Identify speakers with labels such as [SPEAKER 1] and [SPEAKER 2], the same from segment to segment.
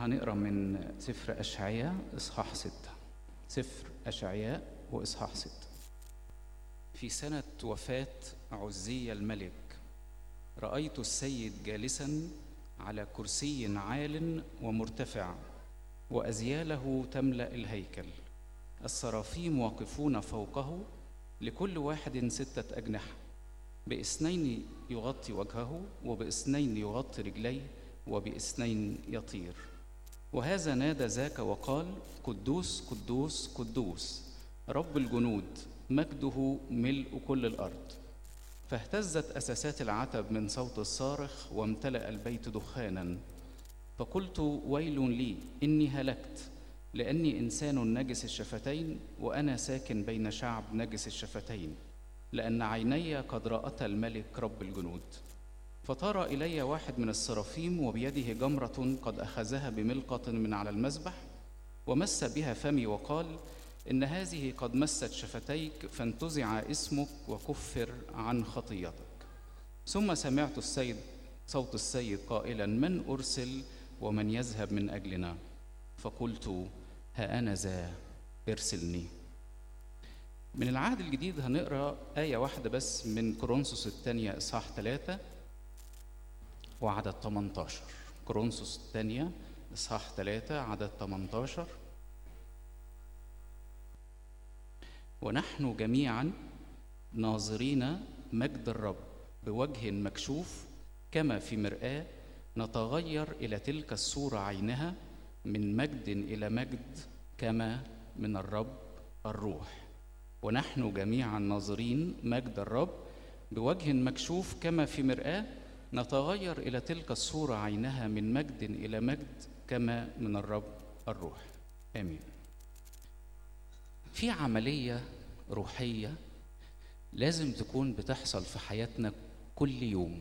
[SPEAKER 1] هنقرا من سفر أشعياء إصحاح ستة سفر أشعياء وإصحاح ستة في سنة وفاة عزي الملك رأيت السيد جالسا على كرسي عال ومرتفع وأزياله تملأ الهيكل السرافيم واقفون فوقه لكل واحد ستة أجنحة باثنين يغطي وجهه وباثنين يغطي رجليه وباثنين يطير وهذا نادى ذاك وقال قدوس قدوس قدوس رب الجنود مجده ملء كل الارض فاهتزت اساسات العتب من صوت الصارخ وامتلا البيت دخانا فقلت ويل لي اني هلكت لاني انسان نجس الشفتين وانا ساكن بين شعب نجس الشفتين لان عيني قد راتا الملك رب الجنود فطار الي واحد من السرافيم وبيده جمره قد اخذها بملقه من على المذبح ومس بها فمي وقال ان هذه قد مست شفتيك فانتزع اسمك وكفر عن خطيتك ثم سمعت السيد صوت السيد قائلا من ارسل ومن يذهب من اجلنا فقلت ها انا ذا ارسلني من العهد الجديد هنقرا آية واحدة بس من كورنثوس الثانية إصحاح ثلاثة وعدد 18 كورنثوس الثانية إصحاح ثلاثة عدد 18 ونحن جميعا ناظرين مجد الرب بوجه مكشوف كما في مرآة نتغير إلى تلك الصورة عينها من مجد إلى مجد كما من الرب الروح ونحن جميعا ناظرين مجد الرب بوجه مكشوف كما في مرآة نتغير إلى تلك الصورة عينها من مجد إلى مجد كما من الرب الروح آمين في عملية روحية لازم تكون بتحصل في حياتنا كل يوم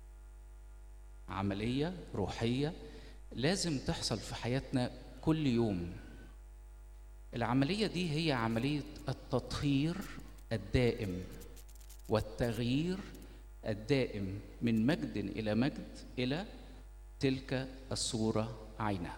[SPEAKER 1] عملية روحية لازم تحصل في حياتنا كل يوم العملية دي هي عملية التطهير الدائم والتغيير الدائم من مجد إلى مجد إلى تلك الصورة عينها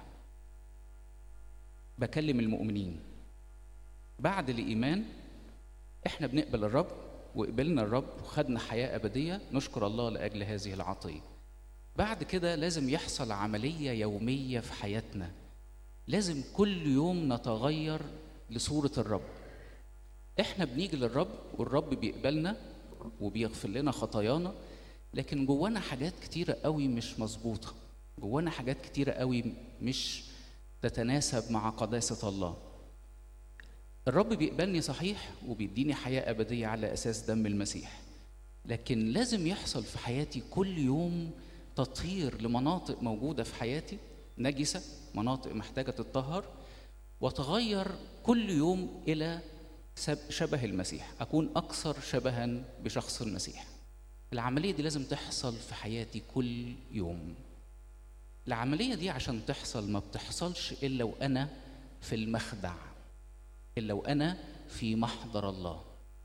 [SPEAKER 1] بكلم المؤمنين بعد الإيمان إحنا بنقبل الرب وقبلنا الرب وخدنا حياة أبدية نشكر الله لأجل هذه العطية بعد كده لازم يحصل عملية يومية في حياتنا لازم كل يوم نتغير لصورة الرب احنا بنيجي للرب والرب بيقبلنا وبيغفر لنا خطايانا لكن جوانا حاجات كتيرة قوي مش مظبوطة جوانا حاجات كتيرة قوي مش تتناسب مع قداسة الله الرب بيقبلني صحيح وبيديني حياة أبدية على أساس دم المسيح لكن لازم يحصل في حياتي كل يوم تطهير لمناطق موجودة في حياتي نجسة مناطق محتاجة تتطهر وتغير كل يوم إلى شبه المسيح أكون أكثر شبها بشخص المسيح العملية دي لازم تحصل في حياتي كل يوم العملية دي عشان تحصل ما بتحصلش إلا وأنا في المخدع إلا وأنا في محضر الله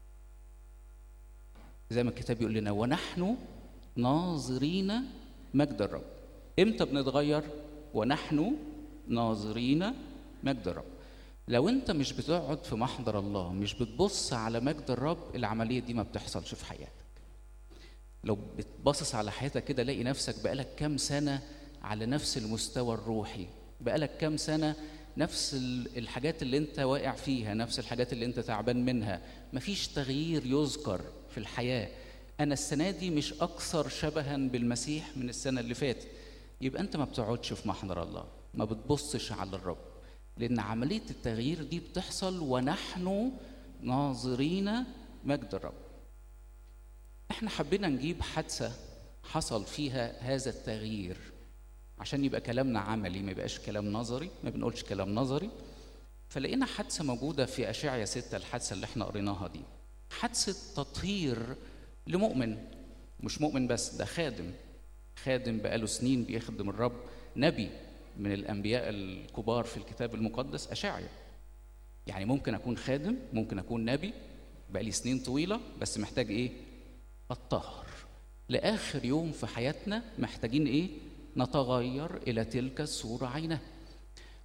[SPEAKER 1] زي ما الكتاب يقول لنا ونحن ناظرين مجد الرب امتى بنتغير ونحن ناظرين مجد الرب لو انت مش بتقعد في محضر الله مش بتبص على مجد الرب العمليه دي ما بتحصلش في حياتك لو بتبصص على حياتك كده لاقي نفسك بقالك كام سنه على نفس المستوى الروحي بقالك كام سنه نفس الحاجات اللي انت واقع فيها نفس الحاجات اللي انت تعبان منها مفيش تغيير يذكر في الحياه انا السنه دي مش اكثر شبها بالمسيح من السنه اللي فاتت يبقى انت ما بتقعدش في محضر الله ما بتبصش على الرب لان عمليه التغيير دي بتحصل ونحن ناظرين مجد الرب احنا حبينا نجيب حادثه حصل فيها هذا التغيير عشان يبقى كلامنا عملي ما يبقاش كلام نظري ما بنقولش كلام نظري فلقينا حادثه موجوده في اشعيا ستة الحادثه اللي احنا قريناها دي حادثه تطهير لمؤمن مش مؤمن بس ده خادم خادم بقاله سنين بيخدم الرب نبي من الانبياء الكبار في الكتاب المقدس اشعيا يعني ممكن اكون خادم ممكن اكون نبي بقالي سنين طويله بس محتاج ايه الطهر لاخر يوم في حياتنا محتاجين ايه نتغير الى تلك الصوره عينها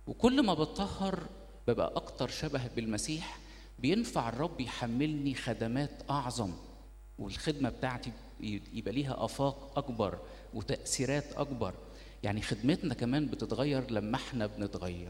[SPEAKER 1] وكل ما بتطهر ببقى اكتر شبه بالمسيح بينفع الرب يحملني خدمات اعظم والخدمه بتاعتي يبقى ليها افاق اكبر وتاثيرات اكبر يعني خدمتنا كمان بتتغير لما احنا بنتغير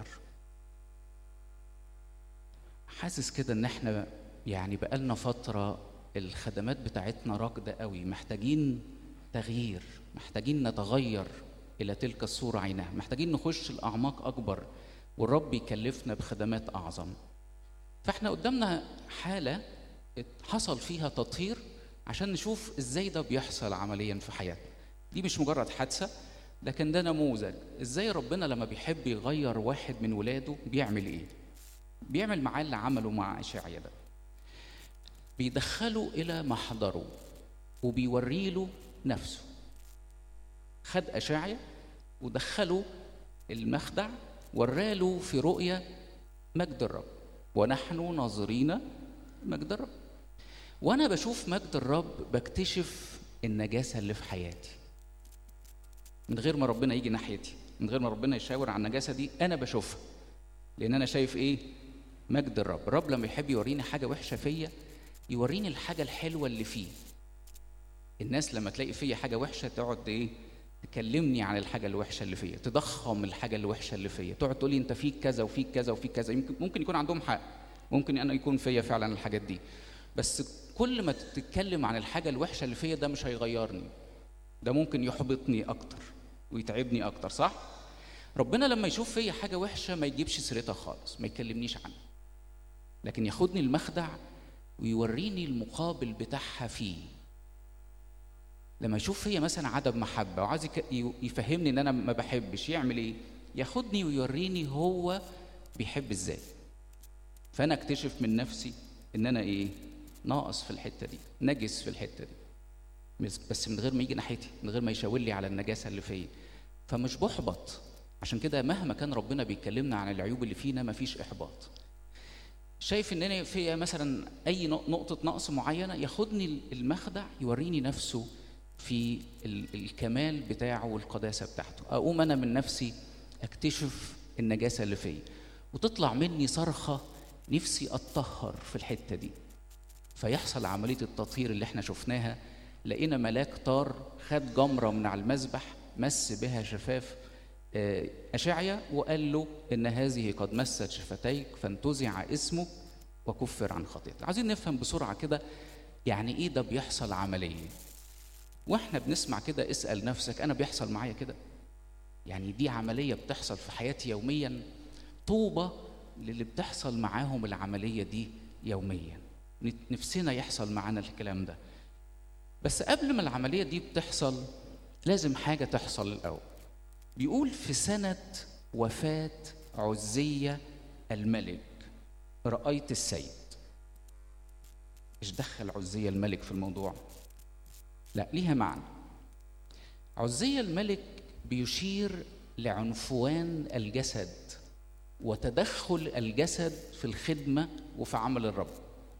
[SPEAKER 1] حاسس كده ان احنا يعني بقالنا فتره الخدمات بتاعتنا راكده قوي محتاجين تغيير محتاجين نتغير الى تلك الصوره عينها محتاجين نخش الاعماق اكبر والرب يكلفنا بخدمات اعظم فاحنا قدامنا حاله حصل فيها تطهير عشان نشوف ازاي ده بيحصل عمليا في حياتنا دي مش مجرد حادثه لكن ده نموذج ازاي ربنا لما بيحب يغير واحد من ولاده بيعمل ايه بيعمل معاه اللي عمله مع اشعيا ده بيدخله الى محضره وبيوري له نفسه خد اشعيا ودخله المخدع وراله في رؤيا مجد الرب ونحن ناظرين مجد الرب وانا بشوف مجد الرب بكتشف النجاسه اللي في حياتي من غير ما ربنا يجي ناحيتي من غير ما ربنا يشاور على النجاسه دي انا بشوفها لان انا شايف ايه مجد الرب الرب لما يحب يوريني حاجه وحشه فيا يوريني الحاجه الحلوه اللي فيه الناس لما تلاقي فيا حاجه وحشه تقعد ايه تكلمني عن الحاجه الوحشه اللي فيا تضخم الحاجه الوحشه اللي فيا تقعد تقول لي انت فيك كذا وفيك كذا وفيك كذا يمكن ممكن يكون عندهم حق ممكن انا يكون فيا فعلا الحاجات دي بس كل ما تتكلم عن الحاجه الوحشه اللي فيا ده مش هيغيرني ده ممكن يحبطني اكتر ويتعبني اكتر صح ربنا لما يشوف فيا حاجه وحشه ما يجيبش سيرتها خالص ما يكلمنيش عنها لكن ياخدني المخدع ويوريني المقابل بتاعها فيه لما يشوف فيا مثلا عدم محبه وعايز يفهمني ان انا ما بحبش يعمل ايه ياخدني ويوريني هو بيحب ازاي فانا اكتشف من نفسي ان انا ايه ناقص في الحته دي نجس في الحته دي بس من غير ما يجي ناحيتي من غير ما يشاور لي على النجاسه اللي فيا فمش بحبط عشان كده مهما كان ربنا بيكلمنا عن العيوب اللي فينا مفيش احباط شايف ان انا فيا مثلا اي نقطه نقص معينه ياخدني المخدع يوريني نفسه في الكمال بتاعه والقداسه بتاعته اقوم انا من نفسي اكتشف النجاسه اللي فيا وتطلع مني صرخه نفسي اتطهر في الحته دي فيحصل عمليه التطهير اللي احنا شفناها لقينا ملاك طار خد جمره من على المذبح مس بها شفاف أشعيا وقال له إن هذه قد مست شفتيك فانتزع اسمك وكفر عن خطيئتك عايزين نفهم بسرعة كده يعني إيه ده بيحصل عمليا وإحنا بنسمع كده اسأل نفسك أنا بيحصل معايا كده يعني دي عملية بتحصل في حياتي يوميا طوبة للي بتحصل معاهم العملية دي يوميا نفسنا يحصل معانا الكلام ده بس قبل ما العملية دي بتحصل لازم حاجة تحصل الأول بيقول في سنة وفاة عزية الملك رأيت السيد ايش دخل عزية الملك في الموضوع لا ليها معنى عزية الملك بيشير لعنفوان الجسد وتدخل الجسد في الخدمة وفي عمل الرب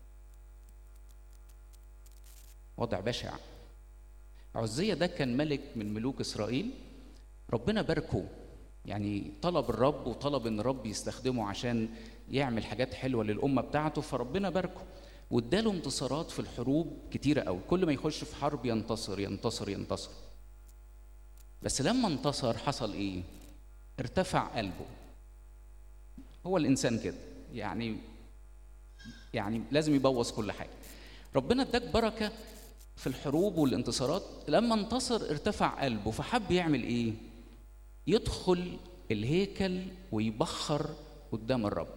[SPEAKER 1] وضع بشع عزية ده كان ملك من ملوك إسرائيل ربنا باركه يعني طلب الرب وطلب ان الرب يستخدمه عشان يعمل حاجات حلوه للامه بتاعته فربنا باركه واداله انتصارات في الحروب كتيره قوي كل ما يخش في حرب ينتصر ينتصر ينتصر بس لما انتصر حصل ايه ارتفع قلبه هو الانسان كده يعني يعني لازم يبوظ كل حاجه ربنا اداك بركه في الحروب والانتصارات لما انتصر ارتفع قلبه فحب يعمل ايه يدخل الهيكل ويبخر قدام الرب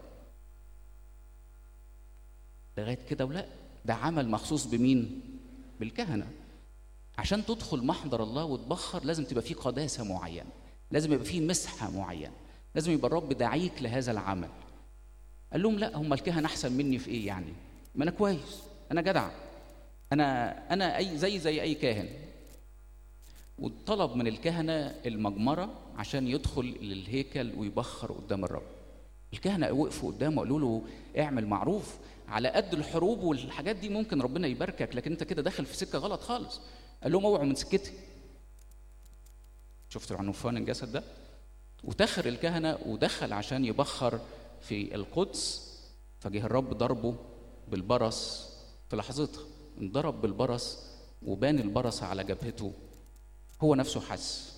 [SPEAKER 1] لغايه كده ولا ده عمل مخصوص بمين بالكهنه عشان تدخل محضر الله وتبخر لازم تبقى فيه قداسه معينه لازم يبقى فيه مسحه معينه لازم يبقى الرب داعيك لهذا العمل قال لهم لا هم الكهنه احسن مني في ايه يعني ما انا كويس انا جدع انا انا اي زي زي اي كاهن وطلب من الكهنه المجمره عشان يدخل للهيكل ويبخر قدام الرب الكهنه وقفوا قدامه وقالوا له اعمل معروف على قد الحروب والحاجات دي ممكن ربنا يباركك لكن انت كده داخل في سكه غلط خالص قال لهم اوعوا من سكتي شفتوا العنفوان الجسد ده وتخر الكهنة ودخل عشان يبخر في القدس فجه الرب ضربه بالبرص في لحظتها انضرب بالبرص وبان البرص على جبهته هو نفسه حس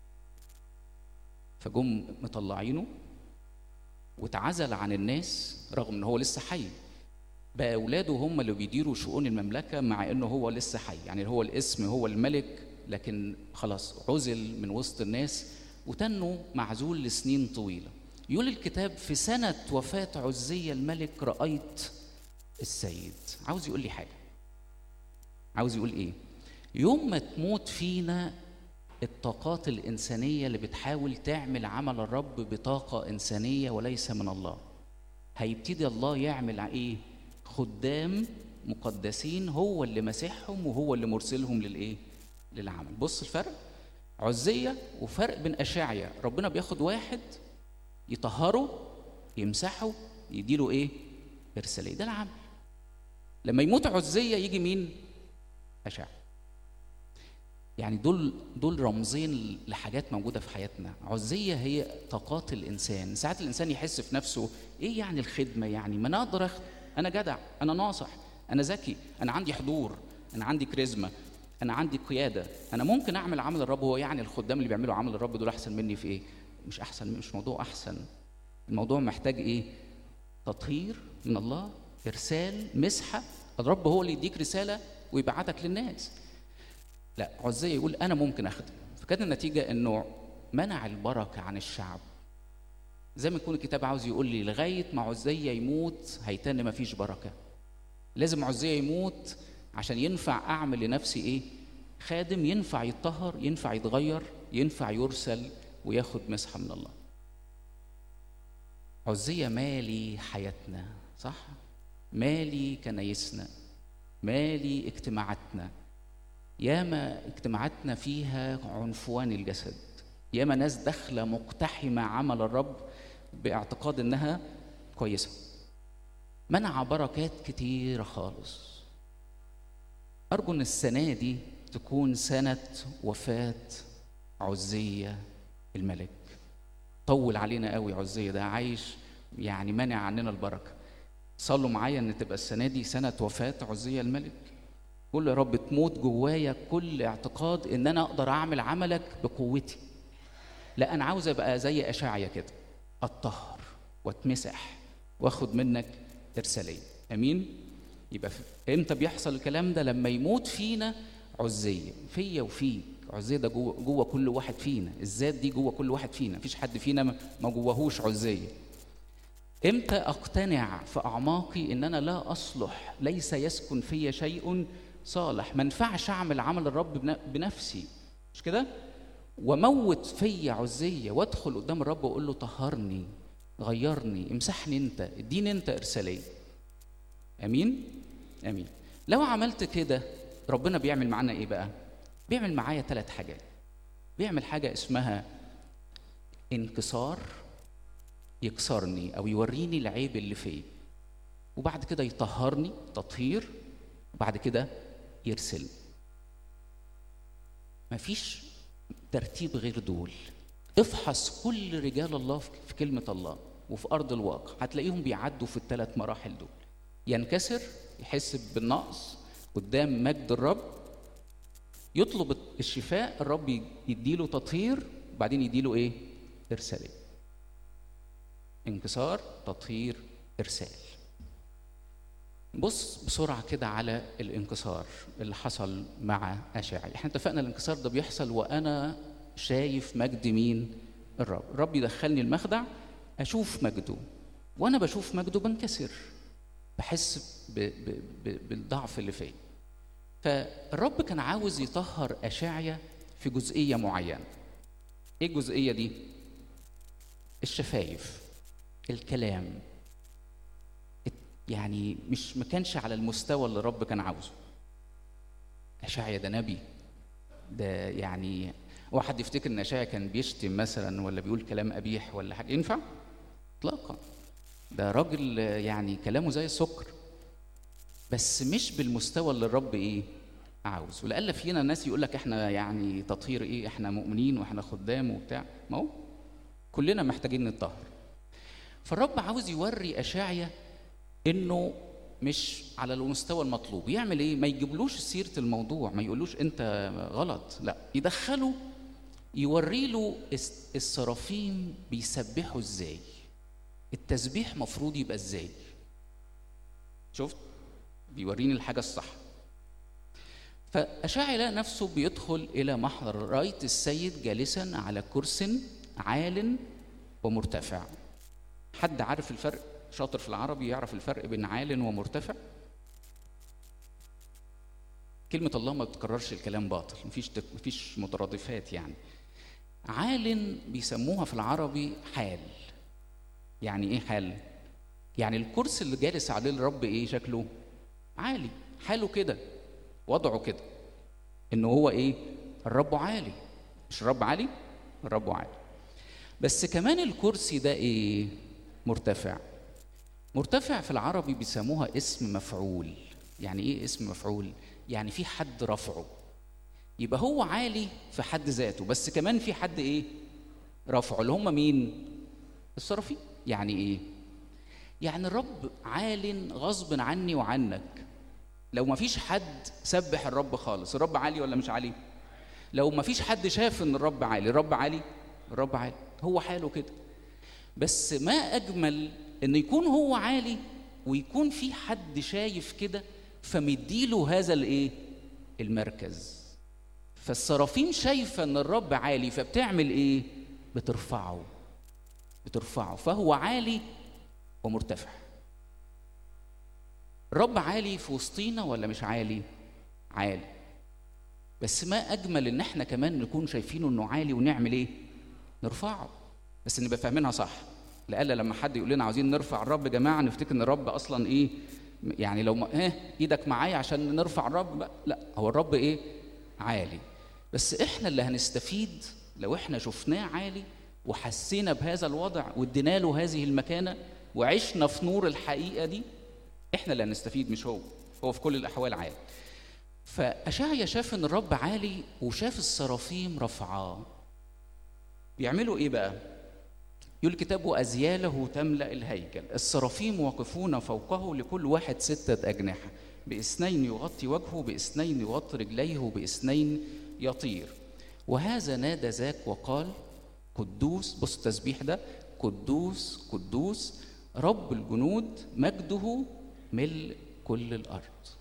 [SPEAKER 1] فجم مطلعينه واتعزل عن الناس رغم ان هو لسه حي بقى اولاده هم اللي بيديروا شؤون المملكه مع انه هو لسه حي يعني هو الاسم هو الملك لكن خلاص عزل من وسط الناس وتنه معزول لسنين طويله يقول الكتاب في سنه وفاه عزيه الملك رايت السيد عاوز يقول لي حاجه عاوز يقول ايه يوم ما تموت فينا الطاقات الإنسانية اللي بتحاول تعمل عمل الرب بطاقة إنسانية وليس من الله هيبتدي الله يعمل إيه خدام مقدسين هو اللي مسحهم وهو اللي مرسلهم للإيه للعمل بص الفرق عزية وفرق بين أشاعية ربنا بياخد واحد يطهره يمسحه يديله إيه إرسالية ده العمل لما يموت عزية يجي مين أشاعية يعني دول دول رمزين لحاجات موجوده في حياتنا عزيه هي طاقات الانسان ساعات الانسان يحس في نفسه ايه يعني الخدمه يعني ما انا اقدر أخد. انا جدع انا ناصح انا ذكي انا عندي حضور انا عندي كاريزما انا عندي قياده انا ممكن اعمل عمل الرب هو يعني الخدام اللي بيعملوا عمل الرب دول احسن مني في ايه مش احسن مش موضوع احسن الموضوع محتاج ايه تطهير من الله ارسال مسحه الرب هو اللي يديك رساله ويبعتك للناس لا عزية يقول أنا ممكن أخدم فكانت النتيجة إنه منع البركة عن الشعب زي ما يكون الكتاب عاوز يقول لي لغاية ما عزية يموت هيتن ما فيش بركة لازم عزية يموت عشان ينفع أعمل لنفسي إيه خادم ينفع يتطهر ينفع يتغير ينفع يرسل وياخد مسحة من الله عزية مالي حياتنا صح مالي كنايسنا مالي اجتماعاتنا ياما اجتماعاتنا فيها عنفوان الجسد ياما ناس داخله مقتحمه عمل الرب باعتقاد انها كويسه منع بركات كتيره خالص ارجو ان السنه دي تكون سنه وفاه عزيه الملك طول علينا قوي عزيه ده عايش يعني منع عننا البركه صلوا معايا ان تبقى السنه دي سنه وفاه عزيه الملك قول يا رب تموت جوايا كل اعتقاد ان انا اقدر اعمل عملك بقوتي لا انا عاوز ابقى زي اشعيا كده اتطهر واتمسح واخد منك ارساليه امين يبقى امتى بيحصل الكلام ده لما يموت فينا عزيه فيا وفيك عزيه ده جوه جوه كل واحد فينا الذات دي جوه كل واحد فينا مفيش حد فينا ما جواهوش عزيه امتى اقتنع في اعماقي ان انا لا اصلح ليس يسكن في شيء صالح ما ينفعش اعمل عمل الرب بنفسي مش كده وموت فيا عزيه وادخل قدام الرب واقول له طهرني غيرني امسحني انت اديني انت ارساليه امين امين لو عملت كده ربنا بيعمل معانا ايه بقى بيعمل معايا ثلاث حاجات بيعمل حاجه اسمها انكسار يكسرني او يوريني العيب اللي فيا وبعد كده يطهرني تطهير وبعد كده يرسل مفيش ترتيب غير دول افحص كل رجال الله في كلمة الله وفي أرض الواقع هتلاقيهم بيعدوا في الثلاث مراحل دول ينكسر يحس بالنقص قدام مجد الرب يطلب الشفاء الرب يديله تطهير وبعدين يديله ايه ارساليه انكسار تطهير ارسال بص بسرعة كده على الانكسار اللي حصل مع أشعي احنا اتفقنا الانكسار ده بيحصل وأنا شايف مجد مين الرب الرب يدخلني المخدع أشوف مجده وأنا بشوف مجده بنكسر بحس ب ب ب بالضعف اللي فيا فالرب كان عاوز يطهر أشعيا في جزئية معينة إيه الجزئية دي؟ الشفايف الكلام يعني مش ما كانش على المستوى اللي الرب كان عاوزه اشعيا ده نبي ده يعني واحد يفتكر ان اشعيا كان بيشتم مثلا ولا بيقول كلام قبيح ولا حاجه ينفع اطلاقا ده راجل يعني كلامه زي السكر بس مش بالمستوى اللي الرب ايه عاوز ولألا فينا ناس يقول لك احنا يعني تطهير ايه احنا مؤمنين واحنا خدام وبتاع ما هو كلنا محتاجين نتطهر فالرب عاوز يوري اشعيا انه مش على المستوى المطلوب يعمل ايه ما يجيبلوش سيره الموضوع ما يقولوش انت غلط لا يدخله يوري له السرافيم بيسبحوا ازاي التسبيح مفروض يبقى ازاي شفت بيوريني الحاجه الصح فأشعيا نفسه بيدخل إلى محضر رأيت السيد جالسا على كرس عال ومرتفع حد عارف الفرق شاطر في العربي يعرف الفرق بين عال ومرتفع كلمة الله ما بتكررش الكلام باطل مفيش مفيش مترادفات يعني عال بيسموها في العربي حال يعني ايه حال يعني الكرسي اللي جالس عليه الرب ايه شكله عالي حاله كده وضعه كده ان هو ايه الرب عالي مش الرب عالي الرب عالي بس كمان الكرسي ده ايه مرتفع مرتفع في العربي بيسموها اسم مفعول يعني ايه اسم مفعول يعني في حد رفعه يبقى هو عالي في حد ذاته بس كمان في حد ايه رفعه اللي هم مين الصرافين يعني ايه يعني الرب عال غصب عني وعنك لو ما فيش حد سبح الرب خالص الرب عالي ولا مش عالي لو ما فيش حد شاف ان الرب عالي الرب عالي الرب عالي هو حاله كده بس ما اجمل ان يكون هو عالي ويكون في حد شايف كده فمديله هذا الايه المركز فالسرافين شايفه ان الرب عالي فبتعمل ايه بترفعه بترفعه فهو عالي ومرتفع الرب عالي في وسطينا ولا مش عالي عالي بس ما اجمل ان احنا كمان نكون شايفينه انه عالي ونعمل ايه نرفعه بس نبقى فاهمينها صح لألا لما حد يقول لنا عاوزين نرفع الرب يا جماعه نفتكر ان الرب اصلا ايه يعني لو ما ها ايدك معايا عشان نرفع الرب بقى لا هو الرب ايه عالي بس احنا اللي هنستفيد لو احنا شفناه عالي وحسينا بهذا الوضع وادينا له هذه المكانه وعشنا في نور الحقيقه دي احنا اللي هنستفيد مش هو هو في كل الاحوال عالي فاشعيا شاف ان الرب عالي وشاف السرافيم رفعاه بيعملوا ايه بقى يقول الكتاب وازياله تملا الهيكل السرافيم واقفون فوقه لكل واحد سته اجنحه باثنين يغطي وجهه باثنين يغطي رجليه وباثنين يطير وهذا نادى ذاك وقال قدوس بص التسبيح ده قدوس قدوس رب الجنود مجده ملء كل الارض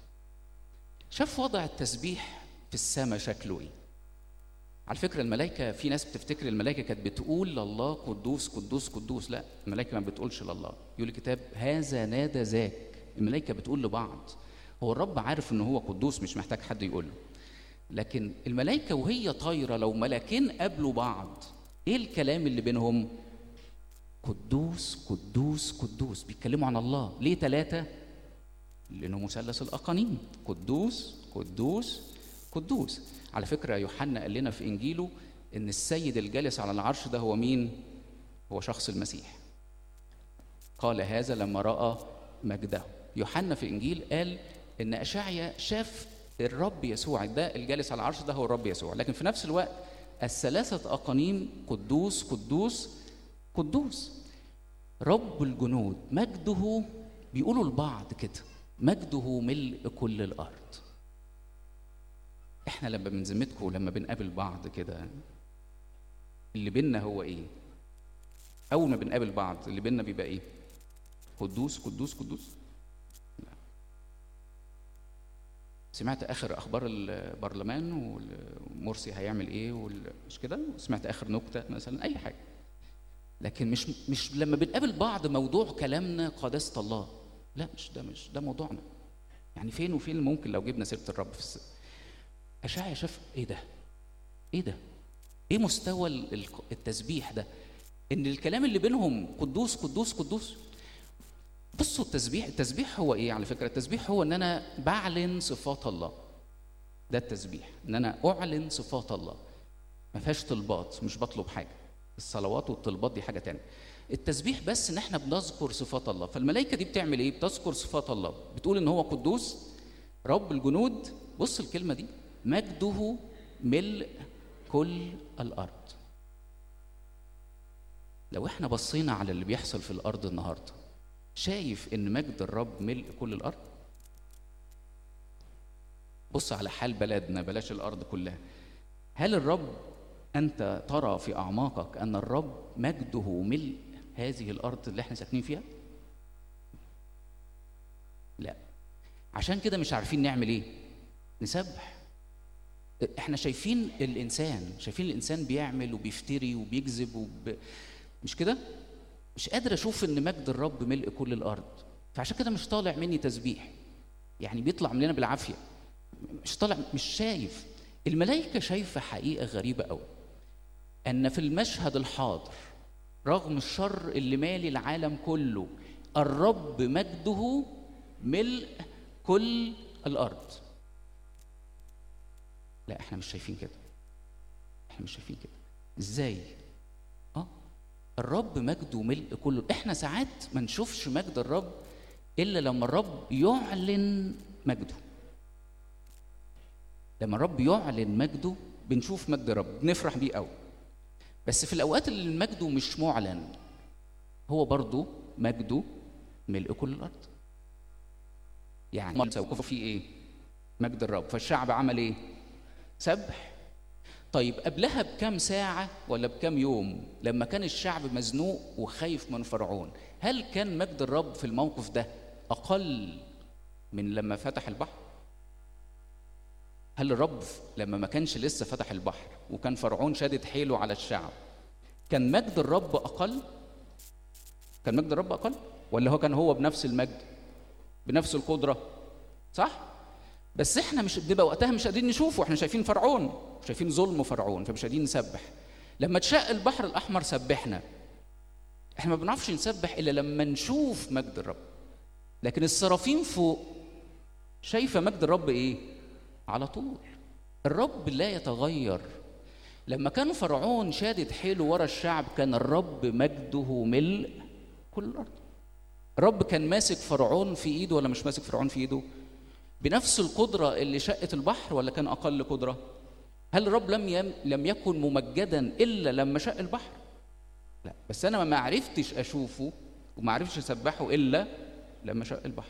[SPEAKER 1] شاف وضع التسبيح في السماء شكله ايه على فكرة الملائكة في ناس بتفتكر الملائكة كانت بتقول لله قدوس قدوس قدوس لا الملائكة ما بتقولش لله يقول الكتاب هذا نادى ذاك الملائكة بتقول لبعض هو الرب عارف ان هو قدوس مش محتاج حد يقول له لكن الملائكة وهي طايرة لو ملاكين قابلوا بعض ايه الكلام اللي بينهم قدوس قدوس قدوس بيتكلموا عن الله ليه ثلاثة لأنه مثلث الأقانيم قدوس قدوس قدوس على فكرة يوحنا قال لنا في إنجيله إن السيد الجالس على العرش ده هو مين؟ هو شخص المسيح قال هذا لما رأى مجده يوحنا في إنجيل قال إن أشعيا شاف الرب يسوع ده الجالس على العرش ده هو الرب يسوع لكن في نفس الوقت الثلاثة أقانيم قدوس قدوس قدوس رب الجنود مجده بيقولوا لبعض كده مجده ملء كل الارض احنا لما بنزمتكم لما بنقابل بعض كده اللي بينا هو ايه اول ما بنقابل بعض اللي بينا بيبقى ايه قدوس قدوس قدوس لا. سمعت اخر اخبار البرلمان ومرسي هيعمل ايه مش كده سمعت اخر نكته مثلا اي حاجه لكن مش مش لما بنقابل بعض موضوع كلامنا قداسه الله لا مش ده مش ده موضوعنا يعني فين وفين ممكن لو جبنا سيره الرب في السر اشعيا شاف ايه ده ايه ده ايه مستوى التسبيح ده ان الكلام اللي بينهم قدوس قدوس قدوس بصوا التسبيح التسبيح هو ايه على فكره التسبيح هو ان انا بعلن صفات الله ده التسبيح ان انا اعلن صفات الله ما فيهاش طلبات مش بطلب حاجه الصلوات والطلبات دي حاجه تانية التسبيح بس ان احنا بنذكر صفات الله فالملائكه دي بتعمل ايه بتذكر صفات الله بتقول ان هو قدوس رب الجنود بص الكلمه دي مجده ملء كل الارض لو احنا بصينا على اللي بيحصل في الارض النهارده شايف ان مجد الرب ملء كل الارض بص على حال بلدنا بلاش الارض كلها هل الرب انت ترى في اعماقك ان الرب مجده ملء هذه الارض اللي احنا ساكنين فيها لا عشان كده مش عارفين نعمل ايه نسبح احنا شايفين الانسان شايفين الانسان بيعمل وبيفتري وبيكذب وب... مش كده مش قادر اشوف ان مجد الرب ملء كل الارض فعشان كده مش طالع مني تسبيح يعني بيطلع مننا بالعافيه مش طالع مش شايف الملائكه شايفه حقيقه غريبه قوي ان في المشهد الحاضر رغم الشر اللي مالي العالم كله الرب مجده ملء كل الارض لا احنا مش شايفين كده احنا مش شايفين كده ازاي اه الرب مجده ملء كله احنا ساعات ما نشوفش مجد الرب الا لما الرب يعلن مجده لما الرب يعلن مجده بنشوف مجد الرب بنفرح بيه قوي بس في الاوقات اللي مجده مش معلن هو برضه مجده ملء كل الارض يعني وقفوا فيه ايه مجد الرب فالشعب عمل ايه سبح طيب قبلها بكم ساعة ولا بكم يوم لما كان الشعب مزنوق وخايف من فرعون هل كان مجد الرب في الموقف ده أقل من لما فتح البحر هل الرب لما ما كانش لسه فتح البحر وكان فرعون شادد حيله على الشعب كان مجد الرب أقل كان مجد الرب أقل ولا هو كان هو بنفس المجد بنفس القدرة صح بس احنا مش بنبقى وقتها مش قادرين نشوفه احنا شايفين فرعون شايفين ظلم فرعون فمش قادرين نسبح لما تشق البحر الاحمر سبحنا احنا ما بنعرفش نسبح الا لما نشوف مجد الرب لكن السرافين فوق شايفه مجد الرب ايه على طول الرب لا يتغير لما كان فرعون شادد حيله ورا الشعب كان الرب مجده ملء كل الارض الرب كان ماسك فرعون في ايده ولا مش ماسك فرعون في ايده بنفس القدرة اللي شقت البحر ولا كان أقل قدرة؟ هل الرب لم يم لم يكن ممجدا إلا لما شق البحر؟ لا بس أنا ما عرفتش أشوفه وما عرفتش أسبحه إلا لما شق البحر.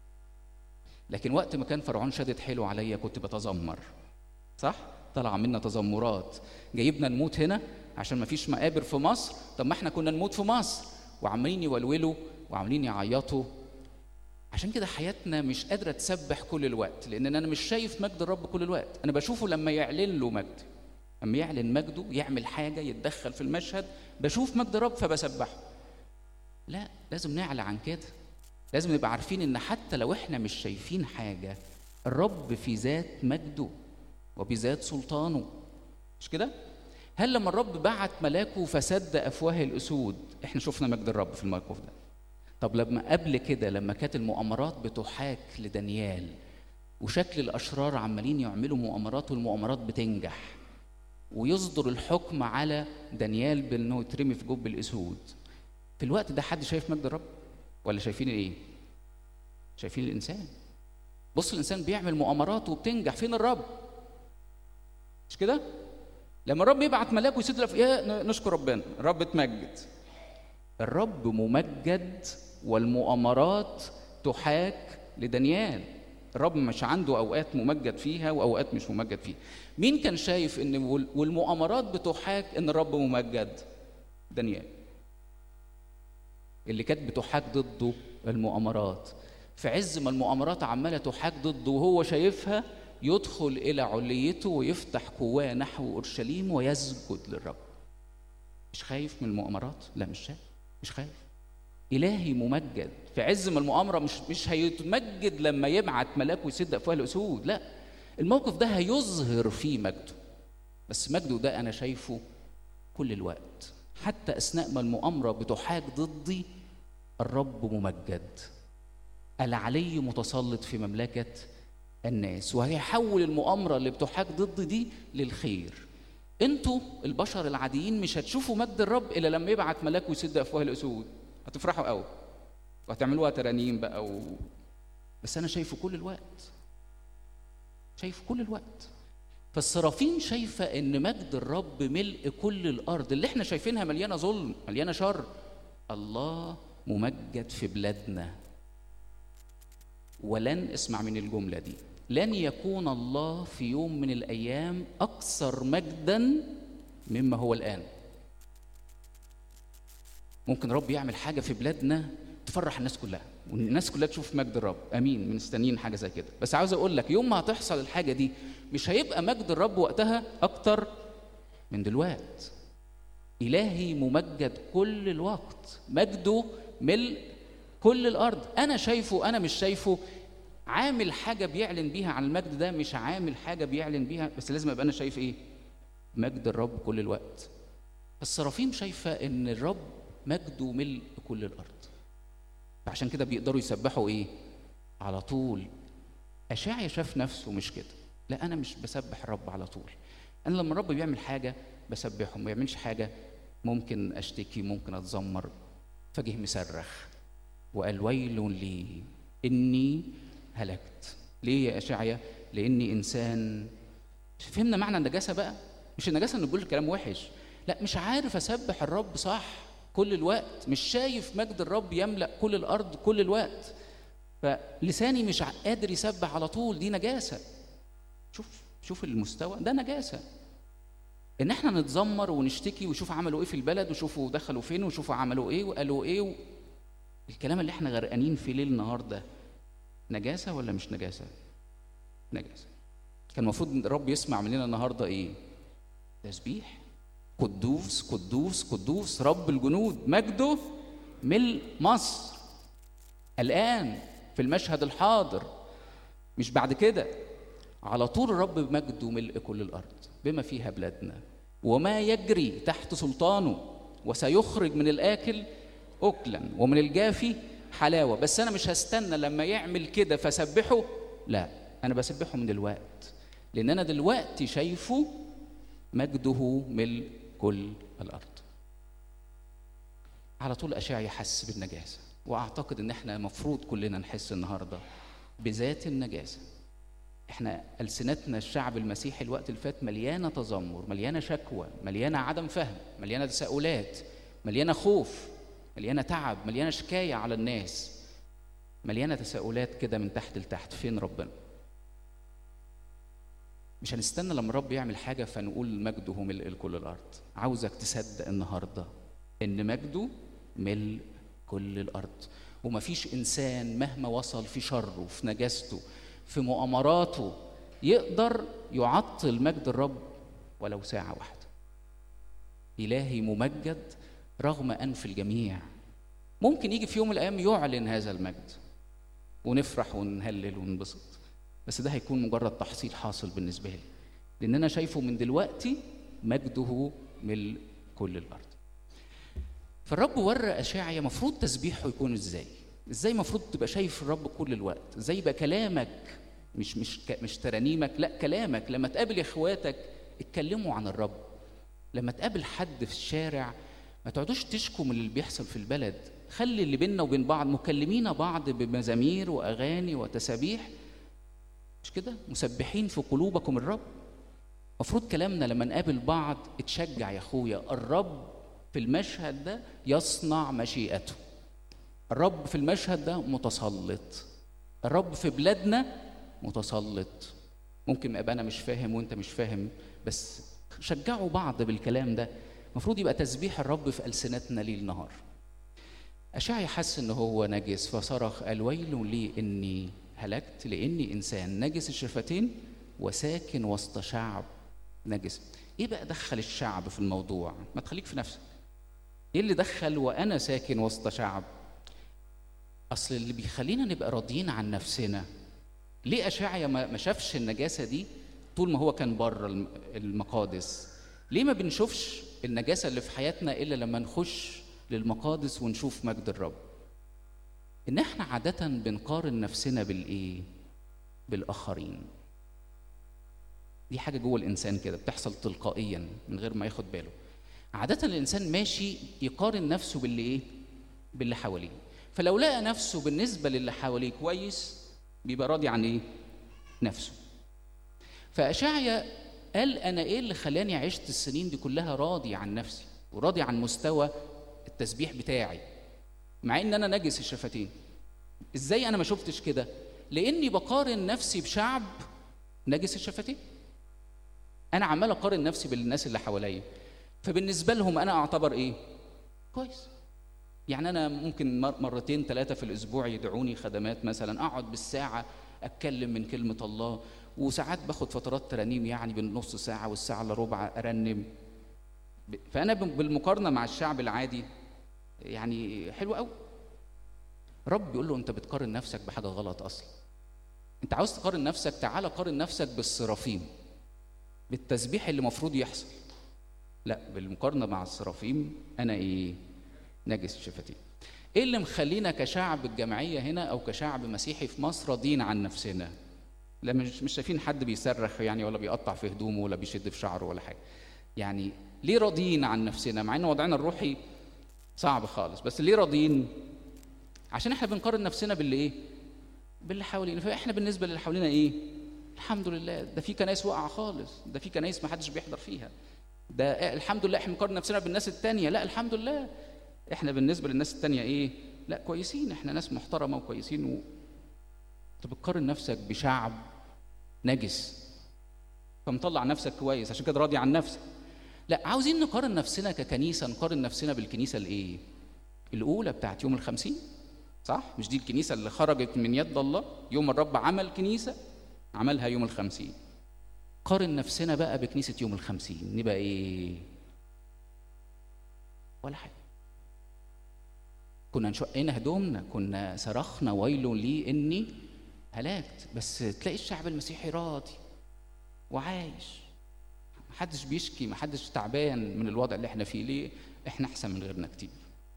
[SPEAKER 1] لكن وقت ما كان فرعون شادد حيله عليا كنت بتذمر. صح؟ طلع منا تذمرات جايبنا نموت هنا عشان ما فيش مقابر في مصر طب ما احنا كنا نموت في مصر وعمالين يولولوا وعمالين يعيطوا عشان كده حياتنا مش قادرة تسبح كل الوقت لأن أنا مش شايف مجد الرب كل الوقت أنا بشوفه لما يعلن له مجد لما يعلن مجده يعمل حاجة يتدخل في المشهد بشوف مجد الرب فبسبحه لا لازم نعلى عن كده لازم نبقى عارفين ان حتى لو احنا مش شايفين حاجة الرب في ذات مجده وبذات سلطانه مش كده؟ هل لما الرب بعت ملاكه فسد افواه الاسود احنا شفنا مجد الرب في الموقف ده طب لما قبل كده لما كانت المؤامرات بتحاك لدانيال وشكل الاشرار عمالين يعملوا مؤامرات والمؤامرات بتنجح ويصدر الحكم على دانيال بانه يترمي في جب الاسود في الوقت ده حد شايف مجد الرب ولا شايفين ايه شايفين الانسان بص الانسان بيعمل مؤامرات وبتنجح فين الرب مش كده لما الرب يبعت ملاك ويسد الافئاء نشكر ربنا الرب اتمجد الرب ممجد والمؤامرات تحاك لدانيال الرب مش عنده اوقات ممجد فيها واوقات مش ممجد فيها مين كان شايف ان والمؤامرات بتحاك ان الرب ممجد دانيال اللي كانت بتحاك ضده المؤامرات في عز ما المؤامرات عماله تحاك ضده وهو شايفها يدخل الى عليته ويفتح قواه نحو اورشليم ويسجد للرب مش خايف من المؤامرات لا مش شايف مش خايف إلهي ممجد في عز ما المؤامرة مش مش هيتمجد لما يبعت ملاك ويسد أفواه الأسود لا الموقف ده هيظهر فيه مجده بس مجده ده أنا شايفه كل الوقت حتى أثناء ما المؤامرة بتحاك ضدي الرب ممجد العلي متسلط في مملكة الناس وهيحول المؤامرة اللي بتحاك ضدي دي للخير انتوا البشر العاديين مش هتشوفوا مجد الرب الا لما يبعت ملاك ويسد افواه الاسود هتفرحوا قوي وهتعملوها ترانيم بقى و... بس انا شايفه كل الوقت شايفه كل الوقت فالسرافين شايفة إن مجد الرب ملء كل الأرض اللي احنا شايفينها مليانة ظلم مليانة شر الله ممجد في بلادنا ولن اسمع من الجملة دي لن يكون الله في يوم من الأيام أكثر مجدا مما هو الآن ممكن رب يعمل حاجة في بلادنا تفرح الناس كلها والناس كلها تشوف مجد الرب امين مستنيين حاجه زي كده بس عاوز اقول لك يوم ما هتحصل الحاجه دي مش هيبقى مجد الرب وقتها اكتر من دلوقت الهي ممجد كل الوقت مجده ملء كل الارض انا شايفه انا مش شايفه عامل حاجه بيعلن بيها عن المجد ده مش عامل حاجه بيعلن بيها بس لازم ابقى انا شايف ايه مجد الرب كل الوقت السرافيم شايفه ان الرب مجده ملء كل الارض فعشان كده بيقدروا يسبحوا ايه على طول اشعيا شاف نفسه مش كده لا انا مش بسبح الرب على طول انا لما الرب بيعمل حاجه بسبحه ما بيعملش حاجه ممكن اشتكي ممكن اتذمر فجه مصرخ وقال ويل لي اني هلكت ليه يا اشعيا لاني انسان فهمنا معنى النجاسه بقى مش النجاسه ان نقول كلام وحش لا مش عارف اسبح الرب صح كل الوقت مش شايف مجد الرب يملا كل الارض كل الوقت فلساني مش قادر يسبح على طول دي نجاسه شوف شوف المستوى ده نجاسه ان احنا نتذمر ونشتكي وشوف عملوا ايه في البلد وشوفوا دخلوا فين وشوفوا عملوا ايه وقالوا ايه و... الكلام اللي احنا غرقانين في ليل نهار ده نجاسه ولا مش نجاسه نجاسه كان المفروض الرب يسمع مننا النهارده ايه تسبيح قدوس قدوس قدوس رب الجنود مجده ملء مصر الآن في المشهد الحاضر مش بعد كده على طول الرب بمجده ملء كل الأرض بما فيها بلادنا وما يجري تحت سلطانه وسيخرج من الآكل أكلا ومن الجافي حلاوة بس أنا مش هستنى لما يعمل كده فسبحه لا أنا بسبحه من الوقت لأن أنا دلوقتي شايفه مجده ملء كل الارض على طول اشعيا حس بالنجاسه واعتقد ان احنا المفروض كلنا نحس النهارده بذات النجاسه احنا السنتنا الشعب المسيحي الوقت اللي فات مليانه تذمر مليانه شكوى مليانه عدم فهم مليانه تساؤلات مليانه خوف مليانه تعب مليانه شكايه على الناس مليانه تساؤلات كده من تحت لتحت فين ربنا مش هنستنى لما الرب يعمل حاجه فنقول مجده ملء كل الارض عاوزك تصدق النهارده ان مجده ملء كل الارض ومفيش انسان مهما وصل في شره في نجاسته في مؤامراته يقدر يعطل مجد الرب ولو ساعه واحده الهي ممجد رغم انف الجميع ممكن يجي في يوم من الايام يعلن هذا المجد ونفرح ونهلل وننبسط بس ده هيكون مجرد تحصيل حاصل بالنسبة لي لأن أنا شايفه من دلوقتي مجده ملء كل الأرض فالرب ورى أشاعية مفروض تسبيحه يكون إزاي إزاي مفروض تبقى شايف الرب كل الوقت إزاي يبقى كلامك مش مش مش ترانيمك لا كلامك لما تقابل اخواتك اتكلموا عن الرب لما تقابل حد في الشارع ما تقعدوش تشكوا من اللي بيحصل في البلد خلي اللي بيننا وبين بعض مكلمين بعض بمزامير واغاني وتسابيح مش كده مسبحين في قلوبكم الرب المفروض كلامنا لما نقابل بعض اتشجع يا اخويا الرب في المشهد ده يصنع مشيئته الرب في المشهد ده متسلط الرب في بلادنا متسلط ممكن ابقى انا مش فاهم وانت مش فاهم بس شجعوا بعض بالكلام ده المفروض يبقى تسبيح الرب في السنتنا ليل نهار اشعيا حس ان هو نجس فصرخ قال ويل لي اني هلكت لاني انسان نجس الشفتين وساكن وسط شعب نجس ايه بقى دخل الشعب في الموضوع ما تخليك في نفسك ايه اللي دخل وانا ساكن وسط شعب اصل اللي بيخلينا نبقى راضيين عن نفسنا ليه اشعيا ما شافش النجاسه دي طول ما هو كان بره المقادس ليه ما بنشوفش النجاسه اللي في حياتنا الا لما نخش للمقادس ونشوف مجد الرب ان احنا عاده بنقارن نفسنا بالايه بالاخرين دي حاجه جوه الانسان كده بتحصل تلقائيا من غير ما ياخد باله عاده الانسان ماشي يقارن نفسه باللي ايه باللي حواليه فلو لقى نفسه بالنسبه للي حواليه كويس بيبقى راضي عن ايه نفسه فاشعيا قال انا ايه اللي خلاني عشت السنين دي كلها راضي عن نفسي وراضي عن مستوى التسبيح بتاعي مع ان انا نجس الشفتين ازاي انا ما شفتش كده لاني بقارن نفسي بشعب نجس الشفتين انا عمال اقارن نفسي بالناس اللي حواليا فبالنسبه لهم انا اعتبر ايه كويس يعني انا ممكن مرتين ثلاثه في الاسبوع يدعوني خدمات مثلا اقعد بالساعه اتكلم من كلمه الله وساعات باخد فترات ترانيم يعني بالنص ساعه والساعه الا ربع ارنم فانا بالمقارنه مع الشعب العادي يعني حلو قوي رب بيقول له انت بتقارن نفسك بحاجه غلط اصلا انت عاوز تقارن نفسك تعالى قارن نفسك بالسرافيم بالتسبيح اللي المفروض يحصل لا بالمقارنه مع السرافيم انا ايه نجس شفتي ايه اللي مخلينا كشعب الجمعيه هنا او كشعب مسيحي في مصر راضيين عن نفسنا لا مش مش شايفين حد بيصرخ يعني ولا بيقطع في هدومه ولا بيشد في شعره ولا حاجه يعني ليه راضيين عن نفسنا مع ان وضعنا الروحي صعب خالص بس ليه راضيين عشان احنا بنقارن نفسنا باللي ايه باللي حوالينا فاحنا بالنسبه للي حوالينا ايه الحمد لله ده في كنايس واقعه خالص ده في كنايس ما حدش بيحضر فيها ده الحمد لله احنا بنقارن نفسنا بالناس التانية لا الحمد لله احنا بالنسبه للناس التانية ايه لا كويسين احنا ناس محترمه وكويسين و... انت بتقارن نفسك بشعب نجس فمطلع نفسك كويس عشان كده راضي عن نفسك لا عاوزين نقارن نفسنا ككنيسه نقارن نفسنا بالكنيسه الايه الاولى بتاعت يوم الخمسين صح مش دي الكنيسه اللي خرجت من يد الله يوم الرب عمل كنيسه عملها يوم الخمسين قارن نفسنا بقى بكنيسه يوم الخمسين نبقى ايه ولا حاجه كنا نشقنا هدومنا كنا صرخنا ويل لي اني هلكت بس تلاقي الشعب المسيحي راضي وعايش محدش بيشكي محدش تعبان من الوضع اللي احنا فيه ليه احنا احسن من غيرنا كتير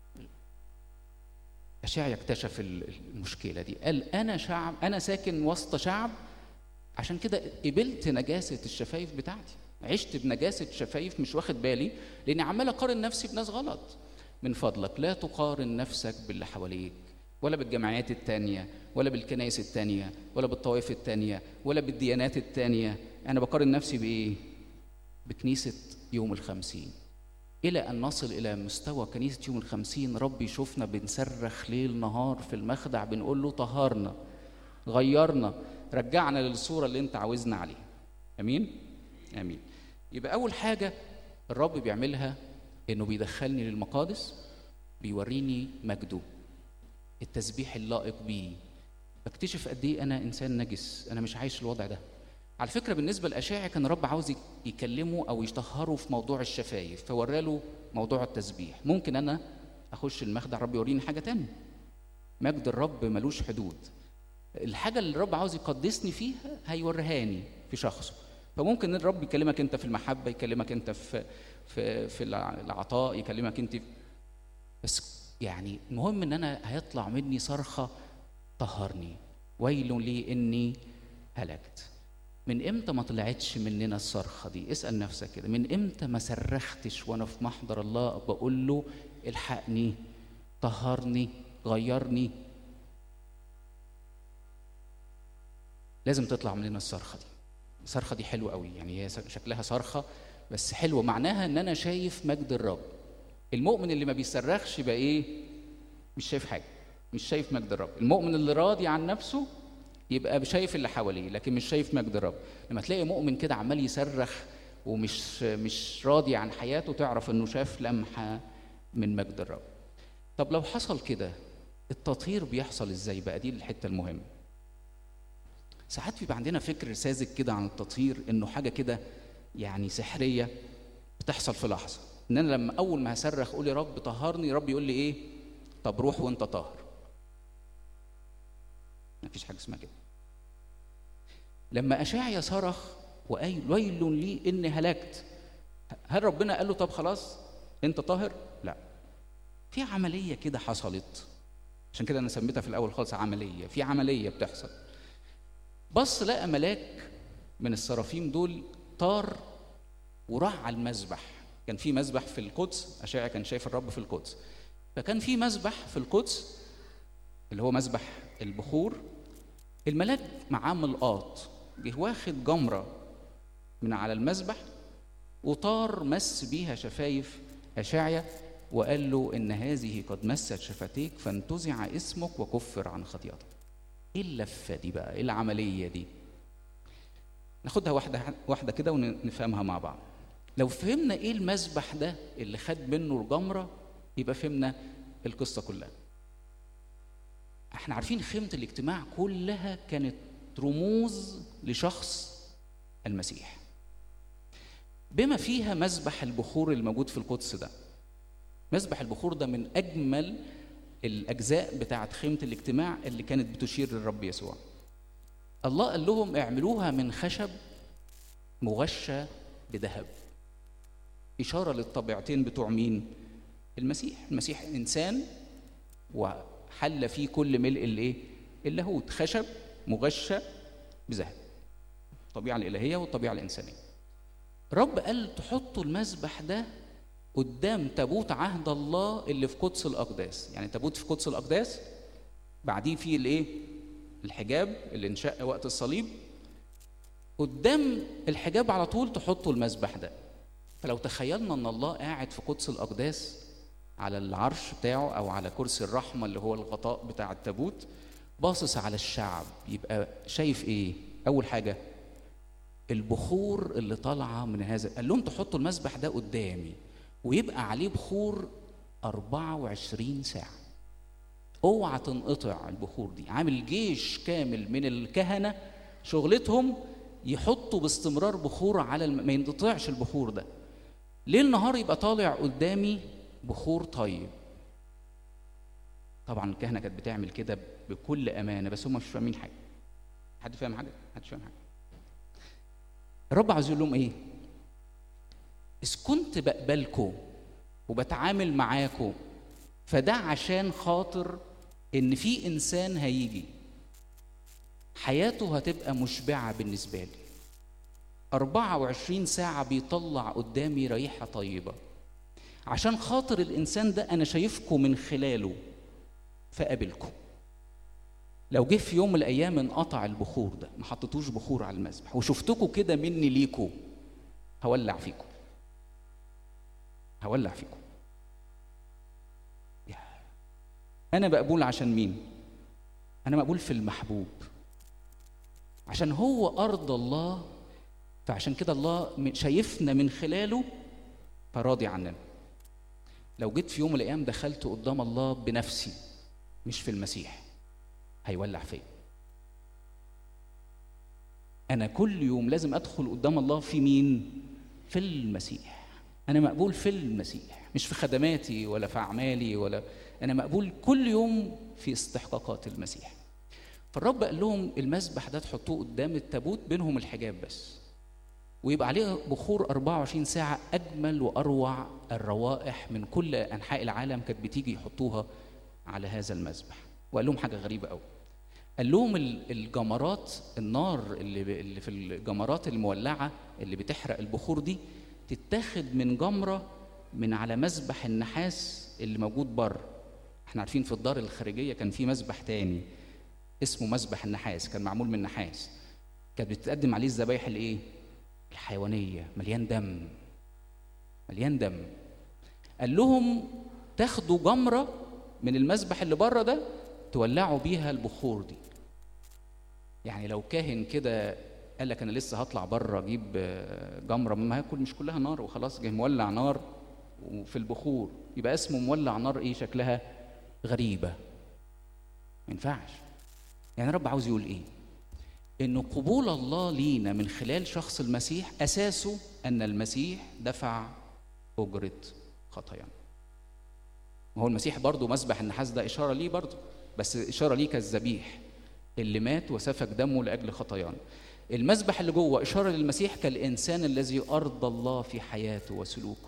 [SPEAKER 1] أشعيا اكتشف المشكلة دي قال أنا شعب أنا ساكن وسط شعب عشان كده قبلت نجاسة الشفايف بتاعتي عشت بنجاسة شفايف مش واخد بالي لأني عمال أقارن نفسي بناس غلط من فضلك لا تقارن نفسك باللي حواليك ولا بالجمعيات التانية ولا بالكنائس التانية ولا بالطوائف التانية ولا بالديانات التانية أنا بقارن نفسي بإيه؟ بكنيسة يوم الخمسين إلى أن نصل إلى مستوى كنيسة يوم الخمسين رب يشوفنا بنصرخ ليل نهار في المخدع بنقول له طهرنا غيرنا رجعنا للصورة اللي أنت عاوزنا عليها أمين؟ أمين يبقى أول حاجة الرب بيعملها إنه بيدخلني للمقادس بيوريني مجده التسبيح اللائق بيه بكتشف قد ايه انا انسان نجس انا مش عايش الوضع ده على فكره بالنسبه لاشاعي كان الرب عاوز يكلمه او يطهره في موضوع الشفايف فوراله موضوع التسبيح ممكن انا اخش المخدع الرب يوريني حاجه تانية مجد الرب ملوش حدود الحاجه اللي الرب عاوز يقدسني فيها هيوريهاني في شخصه فممكن الرب يكلمك انت في المحبه يكلمك انت في في في العطاء يكلمك انت بس يعني المهم ان انا هيطلع مني صرخه طهرني ويل لي اني هلكت من امتى ما طلعتش مننا الصرخه دي اسال نفسك كده من امتى ما صرختش وانا في محضر الله بقول له الحقني طهرني غيرني لازم تطلع مننا الصرخه دي الصرخه دي حلوه قوي يعني هي شكلها صرخه بس حلوه معناها ان انا شايف مجد الرب المؤمن اللي ما بيصرخش يبقى ايه مش شايف حاجه مش شايف مجد الرب المؤمن اللي راضي عن نفسه يبقى شايف اللي حواليه لكن مش شايف مجد الرب لما تلاقي مؤمن كده عمال يصرخ ومش مش راضي عن حياته تعرف انه شاف لمحه من مجد الرب طب لو حصل كده التطهير بيحصل ازاي بقى دي الحته المهمه ساعات بيبقى عندنا فكر ساذج كده عن التطهير انه حاجه كده يعني سحريه بتحصل في لحظه ان انا لما اول ما هصرخ اقول يا رب طهرني رب يقول لي ايه طب روح وانت طاهر مفيش حاجه اسمها كده لما اشعيا صرخ وقال ويل لي اني هلكت هل ربنا قال له طب خلاص انت طاهر لا في عمليه كده حصلت عشان كده انا سميتها في الاول خالص عمليه في عمليه بتحصل بص لقى ملاك من السرافيم دول طار وراح على المذبح كان في مذبح في القدس اشعيا كان شايف الرب في القدس فكان في مذبح في القدس اللي هو مذبح البخور الملاك معاه ملقاط جه واخد جمره من على المذبح وطار مس بيها شفايف أشعيا وقال له إن هذه قد مست شفتيك فانتزع اسمك وكفر عن خطيئتك إيه اللفة دي بقى إيه العملية دي ناخدها واحدة واحدة كده ونفهمها مع بعض لو فهمنا إيه المذبح ده اللي خد منه الجمرة يبقى فهمنا القصة كلها احنا عارفين خيمة الاجتماع كلها كانت رموز لشخص المسيح بما فيها مذبح البخور الموجود في القدس ده مذبح البخور ده من اجمل الاجزاء بتاعه خيمه الاجتماع اللي كانت بتشير للرب يسوع الله قال لهم اعملوها من خشب مغشى بذهب اشاره للطبيعتين بتوع مين المسيح المسيح انسان وحل فيه كل ملء الايه اللاهوت خشب مغشى بذهب الطبيعه الالهيه والطبيعه الانسانيه رب قال تحطوا المذبح ده قدام تابوت عهد الله اللي في قدس الاقداس يعني تابوت في قدس الاقداس بعديه فيه الايه الحجاب اللي انشق وقت الصليب قدام الحجاب على طول تحطوا المذبح ده فلو تخيلنا ان الله قاعد في قدس الاقداس على العرش بتاعه او على كرسي الرحمه اللي هو الغطاء بتاع التابوت باصص على الشعب يبقى شايف ايه اول حاجه البخور اللي طالعه من هذا قال لهم تحطوا المذبح ده قدامي ويبقى عليه بخور 24 ساعه اوعى تنقطع البخور دي عامل جيش كامل من الكهنه شغلتهم يحطوا باستمرار بخور على الم... ما ينقطعش البخور ده ليل نهار يبقى طالع قدامي بخور طيب طبعا الكهنه كانت بتعمل كده بكل امانه بس هم مش فاهمين حاجه حد فاهم حاجه حد فاهم حاجه الرب عاوز يقول لهم ايه اذ كنت بقبلكم وبتعامل معاكم فده عشان خاطر ان في انسان هيجي حياته هتبقى مشبعه بالنسبه لي 24 ساعه بيطلع قدامي ريحه طيبه عشان خاطر الانسان ده انا شايفكم من خلاله فقابلكم لو جه في يوم من الايام انقطع البخور ده ما حطيتوش بخور على المذبح وشفتكم كده مني ليكم هولع فيكم هولع فيكم انا مقبول عشان مين انا مقبول في المحبوب عشان هو ارض الله فعشان كده الله شايفنا من خلاله فراضي عننا لو جيت في يوم من الايام دخلت قدام الله بنفسي مش في المسيح هيولع فيا انا كل يوم لازم ادخل قدام الله في مين في المسيح انا مقبول في المسيح مش في خدماتي ولا في اعمالي ولا انا مقبول كل يوم في استحقاقات المسيح فالرب قال لهم المسبح ده تحطوه قدام التابوت بينهم الحجاب بس ويبقى عليه بخور 24 ساعة أجمل وأروع الروائح من كل أنحاء العالم كانت بتيجي يحطوها على هذا المذبح وقال لهم حاجة غريبة قوي قال لهم الجمرات النار اللي اللي في الجمرات المولعة اللي بتحرق البخور دي تتاخد من جمرة من على مذبح النحاس اللي موجود بره احنا عارفين في الدار الخارجية كان في مذبح تاني اسمه مذبح النحاس كان معمول من نحاس كانت بتتقدم عليه الذبايح الايه الحيوانية مليان دم مليان دم قال لهم تاخدوا جمرة من المذبح اللي بره ده تولعوا بيها البخور دي يعني لو كاهن كده قال لك انا لسه هطلع بره اجيب جمره ما هاكل مش كلها نار وخلاص جه مولع نار وفي البخور يبقى اسمه مولع نار ايه شكلها غريبه ما ينفعش يعني رب عاوز يقول ايه ان قبول الله لينا من خلال شخص المسيح اساسه ان المسيح دفع اجره خطايانا ما هو المسيح برضه مسبح النحاس ده اشاره ليه برضه بس اشاره ليه كالذبيح اللي مات وسفك دمه لاجل خطايانا المسبح اللي جوه اشاره للمسيح كالانسان الذي ارضى الله في حياته وسلوكه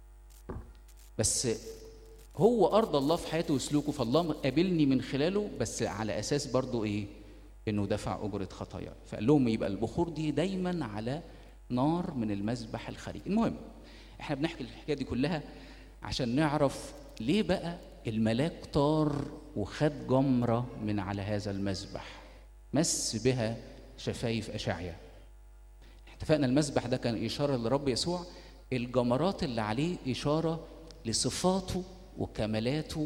[SPEAKER 1] بس هو ارضى الله في حياته وسلوكه فالله قابلني من خلاله بس على اساس برضه ايه انه دفع اجره خطايا فقال لهم يبقى البخور دي دايما على نار من المذبح الخارجي المهم احنا بنحكي الحكايه دي كلها عشان نعرف ليه بقى الملاك طار وخد جمره من على هذا المذبح مس بها شفايف اشعيا اتفقنا المسبح ده كان اشاره لرب يسوع الجمرات اللي عليه اشاره لصفاته وكمالاته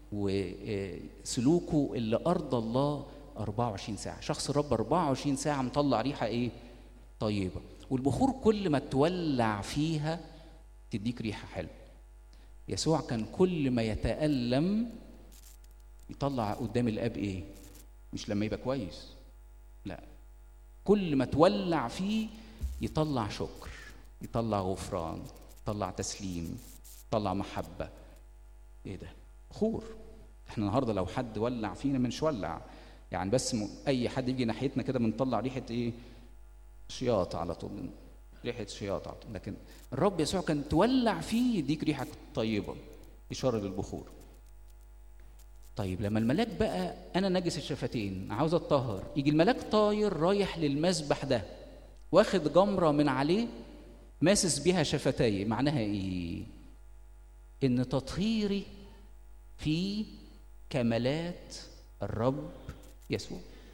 [SPEAKER 1] وسلوكه اللي ارضى الله 24 ساعه شخص الرب 24 ساعه مطلع ريحه ايه طيبه والبخور كل ما تولع فيها تديك ريحه حلوه يسوع كان كل ما يتألم يطلع قدام الاب ايه مش لما يبقى كويس لا كل ما تولع فيه يطلع شكر يطلع غفران يطلع تسليم يطلع محبه ايه ده خور احنا النهارده لو حد ولع فينا مش ولع يعني بس م... اي حد يجي ناحيتنا كده بنطلع ريحه ايه شياط على طول ريحه شياط على طول لكن الرب يسوع كان تولع فيه يديك ريحه طيبه اشاره للبخور طيب لما الملاك بقى انا نجس الشفتين عاوز اتطهر يجي الملاك طاير رايح للمسبح ده واخد جمره من عليه ماسس بيها شفتاي معناها ايه ان تطهيري في كمالات الرب يسوع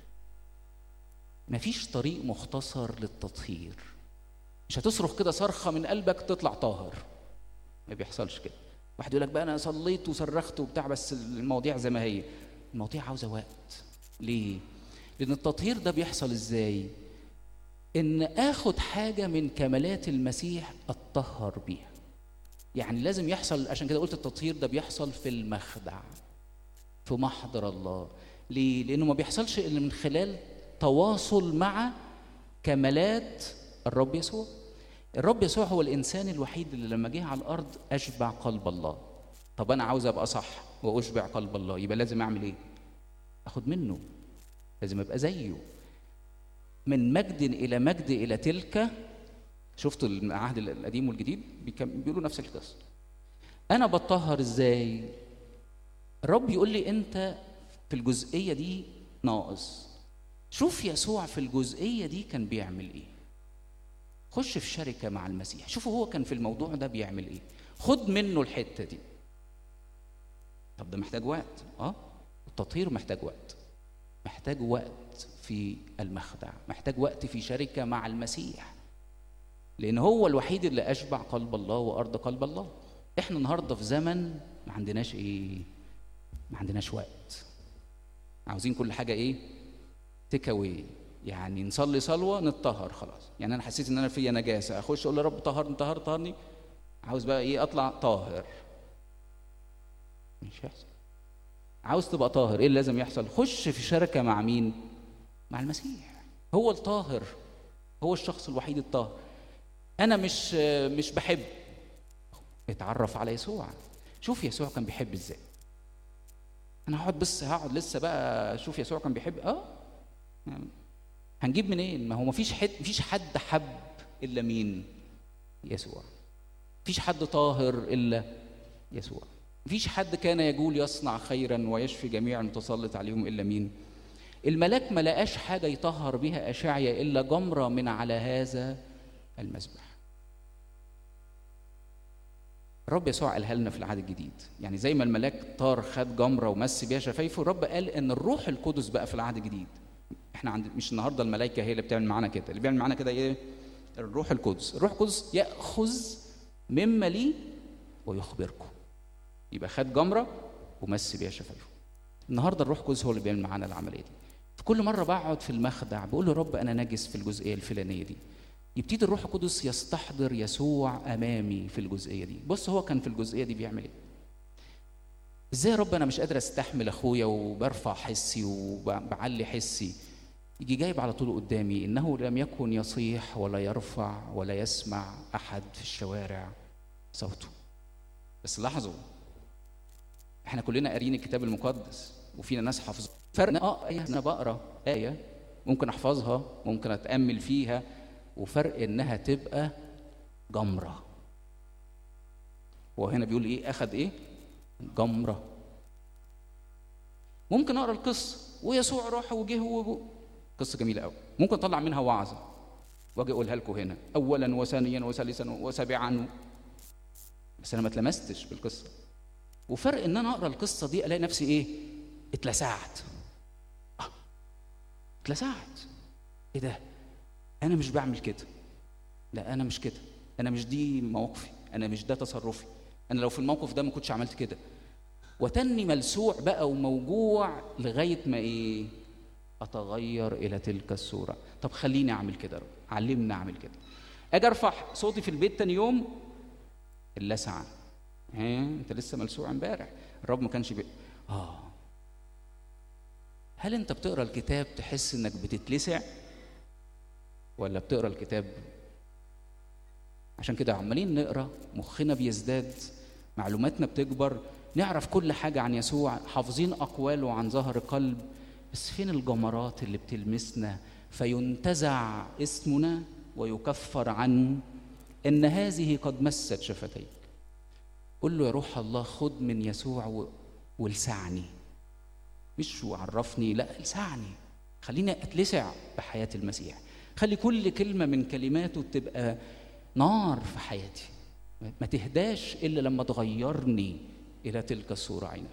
[SPEAKER 1] مفيش طريق مختصر للتطهير مش هتصرخ كده صرخه من قلبك تطلع طاهر ما بيحصلش كده واحد يقول لك بقى انا صليت وصرخت وبتاع بس المواضيع زي ما هي المواضيع عاوزه وقت ليه لان التطهير ده بيحصل ازاي ان اخد حاجه من كمالات المسيح اتطهر بيها يعني لازم يحصل عشان كده قلت التطهير ده بيحصل في المخدع في محضر الله ليه لانه ما بيحصلش الا من خلال تواصل مع كمالات الرب يسوع الرب يسوع هو الانسان الوحيد اللي لما جه على الارض اشبع قلب الله طب انا عاوز ابقى صح واشبع قلب الله يبقى لازم اعمل ايه اخد منه لازم ابقى زيه من مجد الى مجد الى تلك شفتوا العهد القديم والجديد بيقولوا نفس القصه انا بطهر ازاي الرب يقول لي انت في الجزئيه دي ناقص شوف يسوع في الجزئيه دي كان بيعمل ايه خش في شركه مع المسيح شوفوا هو كان في الموضوع ده بيعمل ايه خد منه الحته دي طب ده محتاج وقت اه التطهير محتاج وقت محتاج وقت في المخدع محتاج وقت في شركه مع المسيح لان هو الوحيد اللي اشبع قلب الله وارض قلب الله احنا النهارده في زمن ما عندناش ايه ما عندناش وقت عاوزين كل حاجه ايه تيك اواي يعني نصلي صلوه نتطهر خلاص يعني انا حسيت ان انا فيا نجاسه اخش اقول يا رب طهرني طهر طهرني عاوز بقى ايه اطلع طاهر مش هيحصل عاوز تبقى طاهر ايه اللي لازم يحصل خش في شركه مع مين مع المسيح هو الطاهر هو الشخص الوحيد الطاهر انا مش مش بحب اتعرف على يسوع شوف يسوع كان بيحب ازاي انا هقعد بس هقعد لسه بقى اشوف يسوع كان بيحب اه يعني هنجيب منين ما هو مفيش حد مفيش حد حب الا مين يسوع مفيش حد طاهر الا يسوع مفيش حد كان يقول يصنع خيرا ويشفي جميع المتسلط عليهم الا مين الملاك ما لقاش حاجه يطهر بها اشعيا الا جمره من على هذا المذبح الرب يسوع قالها لنا في العهد الجديد يعني زي ما الملاك طار خد جمره ومس بيها شفايفه الرب قال ان الروح القدس بقى في العهد الجديد احنا عند مش النهارده الملائكه هي اللي بتعمل معانا كده اللي بيعمل معانا كده ايه الروح القدس الروح القدس ياخذ مما لي ويخبركم يبقى خد جمره ومس بيها شفايفه النهارده الروح القدس هو اللي بيعمل معانا العمليه دي في كل مره بقعد في المخدع بقول له رب انا نجس في الجزئيه الفلانيه دي يبتدي الروح القدس يستحضر يسوع امامي في الجزئيه دي بص هو كان في الجزئيه دي بيعمل ايه ازاي يا رب انا مش قادر استحمل اخويا وبرفع حسي وبعلي حسي يجي جايب على طول قدامي انه لم يكن يصيح ولا يرفع ولا يسمع احد في الشوارع صوته بس لاحظوا احنا كلنا قاريين الكتاب المقدس وفينا ناس حافظين فرق اه آية انا بقرا ايه ممكن احفظها ممكن اتامل فيها وفرق انها تبقى جمره هو هنا بيقول ايه اخذ ايه جمره ممكن اقرا القصه ويسوع راح وجه و... قصه جميله قوي ممكن اطلع منها وعظه واجي اقولها لكم هنا اولا وثانيا وثالثا وسابعا بس انا ما اتلمستش بالقصه وفرق ان انا اقرا القصه دي الاقي نفسي ايه اتلسعت آه. اتلسعت ايه ده انا مش بعمل كده لا انا مش كده انا مش دي مواقفي انا مش ده تصرفي انا لو في الموقف ده ما كنتش عملت كده وتني ملسوع بقى وموجوع لغايه ما ايه اتغير الى تلك الصوره طب خليني اعمل كده رب علمني اعمل كده اجي ارفع صوتي في البيت تاني يوم اللسعه ها انت لسه ملسوع امبارح الرب ما كانش بي... اه هل انت بتقرا الكتاب تحس انك بتتلسع ولا بتقرا الكتاب عشان كده عمالين نقرا مخنا بيزداد معلوماتنا بتكبر نعرف كل حاجه عن يسوع حافظين اقواله عن ظهر قلب بس فين الجمرات اللي بتلمسنا فينتزع اسمنا ويكفر عن ان هذه قد مست شفتيك قل له يا روح الله خد من يسوع ولسعني مش وعرفني لا لسعني خليني اتلسع بحياه المسيح خلي كل كلمه من كلماته تبقى نار في حياتي ما تهداش الا لما تغيرني الى تلك الصوره عينا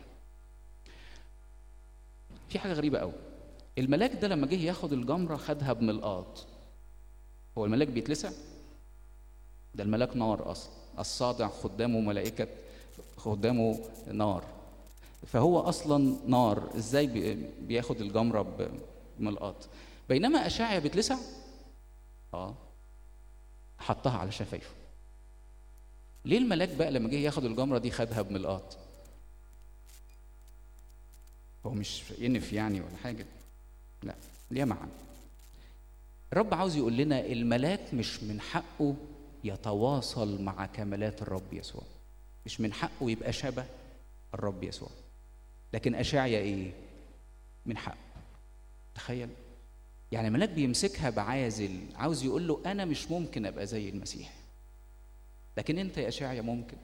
[SPEAKER 1] في حاجه غريبه قوي الملاك ده لما جه ياخد الجمره خدها بملقاط هو الملاك بيتلسع ده الملاك نار اصلا الصادع خدامه ملائكه خدامه نار فهو اصلا نار ازاي بياخد الجمره بملقاط بينما اشعيا بيتلسع اه حطها على شفايفه ليه الملاك بقى لما جه ياخد الجمره دي خدها بملقاط هو مش ينف يعني ولا حاجه لا ليها معنى الرب عاوز يقول لنا الملاك مش من حقه يتواصل مع كمالات الرب يسوع مش من حقه يبقى شبه الرب يسوع لكن اشعيا ايه من حقه تخيل يعني الملاك بيمسكها بعازل عاوز يقول له انا مش ممكن ابقى زي المسيح لكن انت يا اشعيا ممكن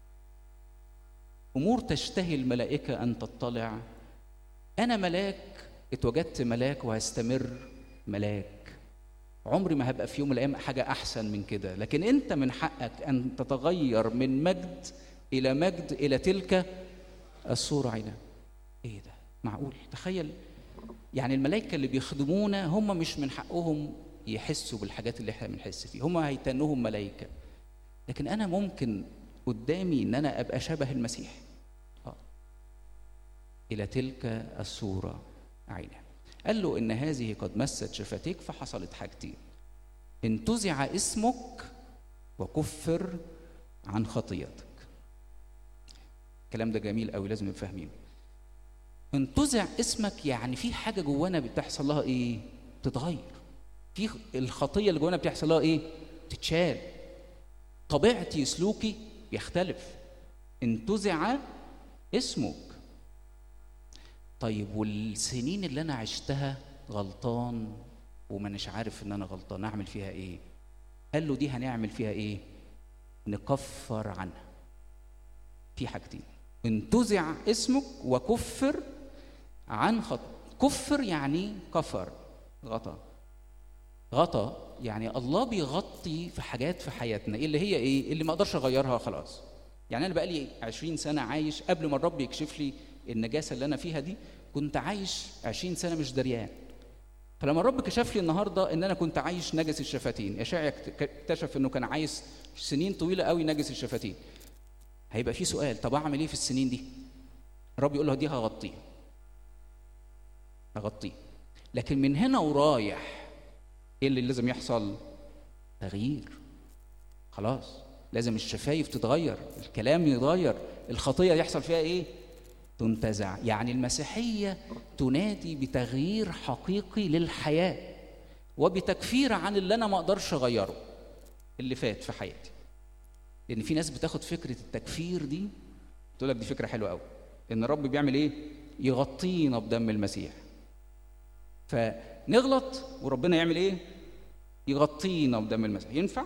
[SPEAKER 1] امور تشتهي الملائكه ان تطلع انا ملاك اتوجدت ملاك وهستمر ملاك عمري ما هبقى في يوم من الايام حاجه احسن من كده لكن انت من حقك ان تتغير من مجد الى مجد الى تلك الصوره عينا ايه ده معقول تخيل يعني الملائكه اللي بيخدمونا هم مش من حقهم يحسوا بالحاجات اللي احنا بنحس فيها هم هيتنوهم ملائكه لكن انا ممكن قدامي ان انا ابقى شبه المسيح آه. الى تلك الصوره عينها قال له ان هذه قد مست شفتيك فحصلت حاجتين انتزع اسمك وكفر عن خطيتك الكلام ده جميل قوي لازم نبقى فاهمينه انتزع اسمك يعني في حاجه جوانا بتحصل لها ايه تتغير في الخطيه اللي جوانا بتحصل لها ايه تتشال طبيعتي سلوكي بيختلف انتزع اسمك طيب والسنين اللي انا عشتها غلطان ومانيش عارف ان انا غلطان اعمل فيها ايه قال له دي هنعمل فيها ايه نكفر عنها في حاجتين انتزع اسمك وكفر عن خط كفر يعني كفر غطى غطى يعني الله بيغطي في حاجات في حياتنا اللي هي ايه اللي ما اقدرش اغيرها خلاص يعني انا بقالي 20 سنه عايش قبل ما الرب يكشف لي النجاسه اللي انا فيها دي كنت عايش 20 سنه مش دريان فلما الرب كشف لي النهارده ان انا كنت عايش نجس الشفتين اشعيا اكتشف انه كان عايش سنين طويله قوي نجس الشفتين هيبقى في سؤال طب اعمل ايه في السنين دي الرب يقول له دي هغطيه هغطيه لكن من هنا ورايح ايه اللي لازم يحصل تغيير خلاص لازم الشفايف تتغير الكلام يتغير الخطيه يحصل فيها ايه تنتزع يعني المسيحيه تنادي بتغيير حقيقي للحياه وبتكفير عن اللي انا ما اقدرش اغيره اللي فات في حياتي لان في ناس بتاخد فكره التكفير دي تقول لك دي فكره حلوه قوي ان الرب بيعمل ايه يغطينا بدم المسيح فنغلط وربنا يعمل ايه يغطينا بدم المسيح ينفع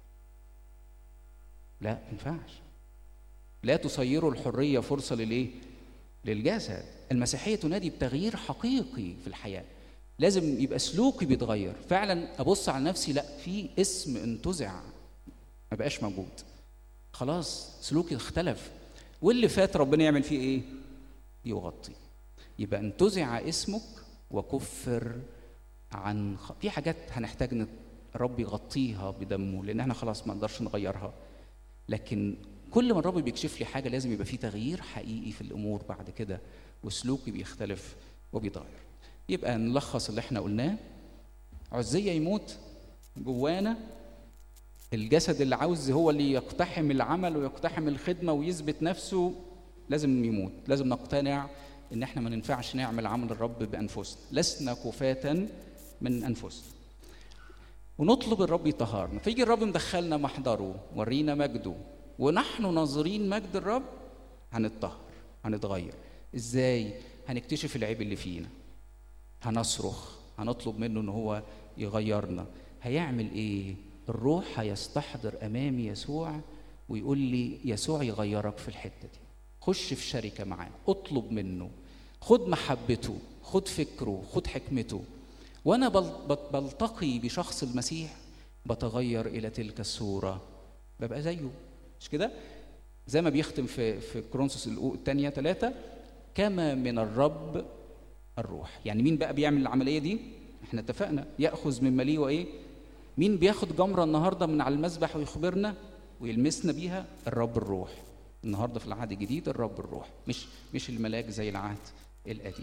[SPEAKER 1] لا ما ينفعش لا تصيروا الحريه فرصه للايه للجسد المسيحيه تنادي بتغيير حقيقي في الحياه لازم يبقى سلوكي بيتغير فعلا ابص على نفسي لا في اسم انتزع ما بقاش موجود خلاص سلوكي اختلف واللي فات ربنا يعمل فيه ايه يغطي يبقى انتزع اسمك وكفر عن خ... في حاجات هنحتاج الرب يغطيها بدمه لان احنا خلاص ما نقدرش نغيرها لكن كل ما الرب بيكشف لي حاجه لازم يبقى في تغيير حقيقي في الامور بعد كده وسلوكي بيختلف وبيتغير يبقى نلخص اللي احنا قلناه عزية يموت جوانا الجسد اللي عاوز هو اللي يقتحم العمل ويقتحم الخدمة ويثبت نفسه لازم يموت لازم نقتنع ان احنا ما ننفعش نعمل عمل الرب بانفسنا لسنا كفاة من انفسنا ونطلب الرب يطهرنا فيجي الرب مدخلنا محضره ورينا مجده ونحن ناظرين مجد الرب هنتطهر هنتغير ازاي هنكتشف العيب اللي فينا هنصرخ هنطلب منه ان هو يغيرنا هيعمل ايه الروح هيستحضر امامي يسوع ويقول لي يسوع يغيرك في الحته دي خش في شركه معاه اطلب منه خد محبته خد فكره خد حكمته وانا بلتقي بشخص المسيح بتغير الى تلك الصوره ببقى زيه مش كده زي ما بيختم في في كرونسوس الثانيه ثلاثه كما من الرب الروح يعني مين بقى بيعمل العمليه دي احنا اتفقنا ياخذ من مليه وايه مين بياخد جمره النهارده من على المسبح ويخبرنا ويلمسنا بيها الرب الروح النهارده في العهد الجديد الرب الروح مش مش الملاك زي العهد القديم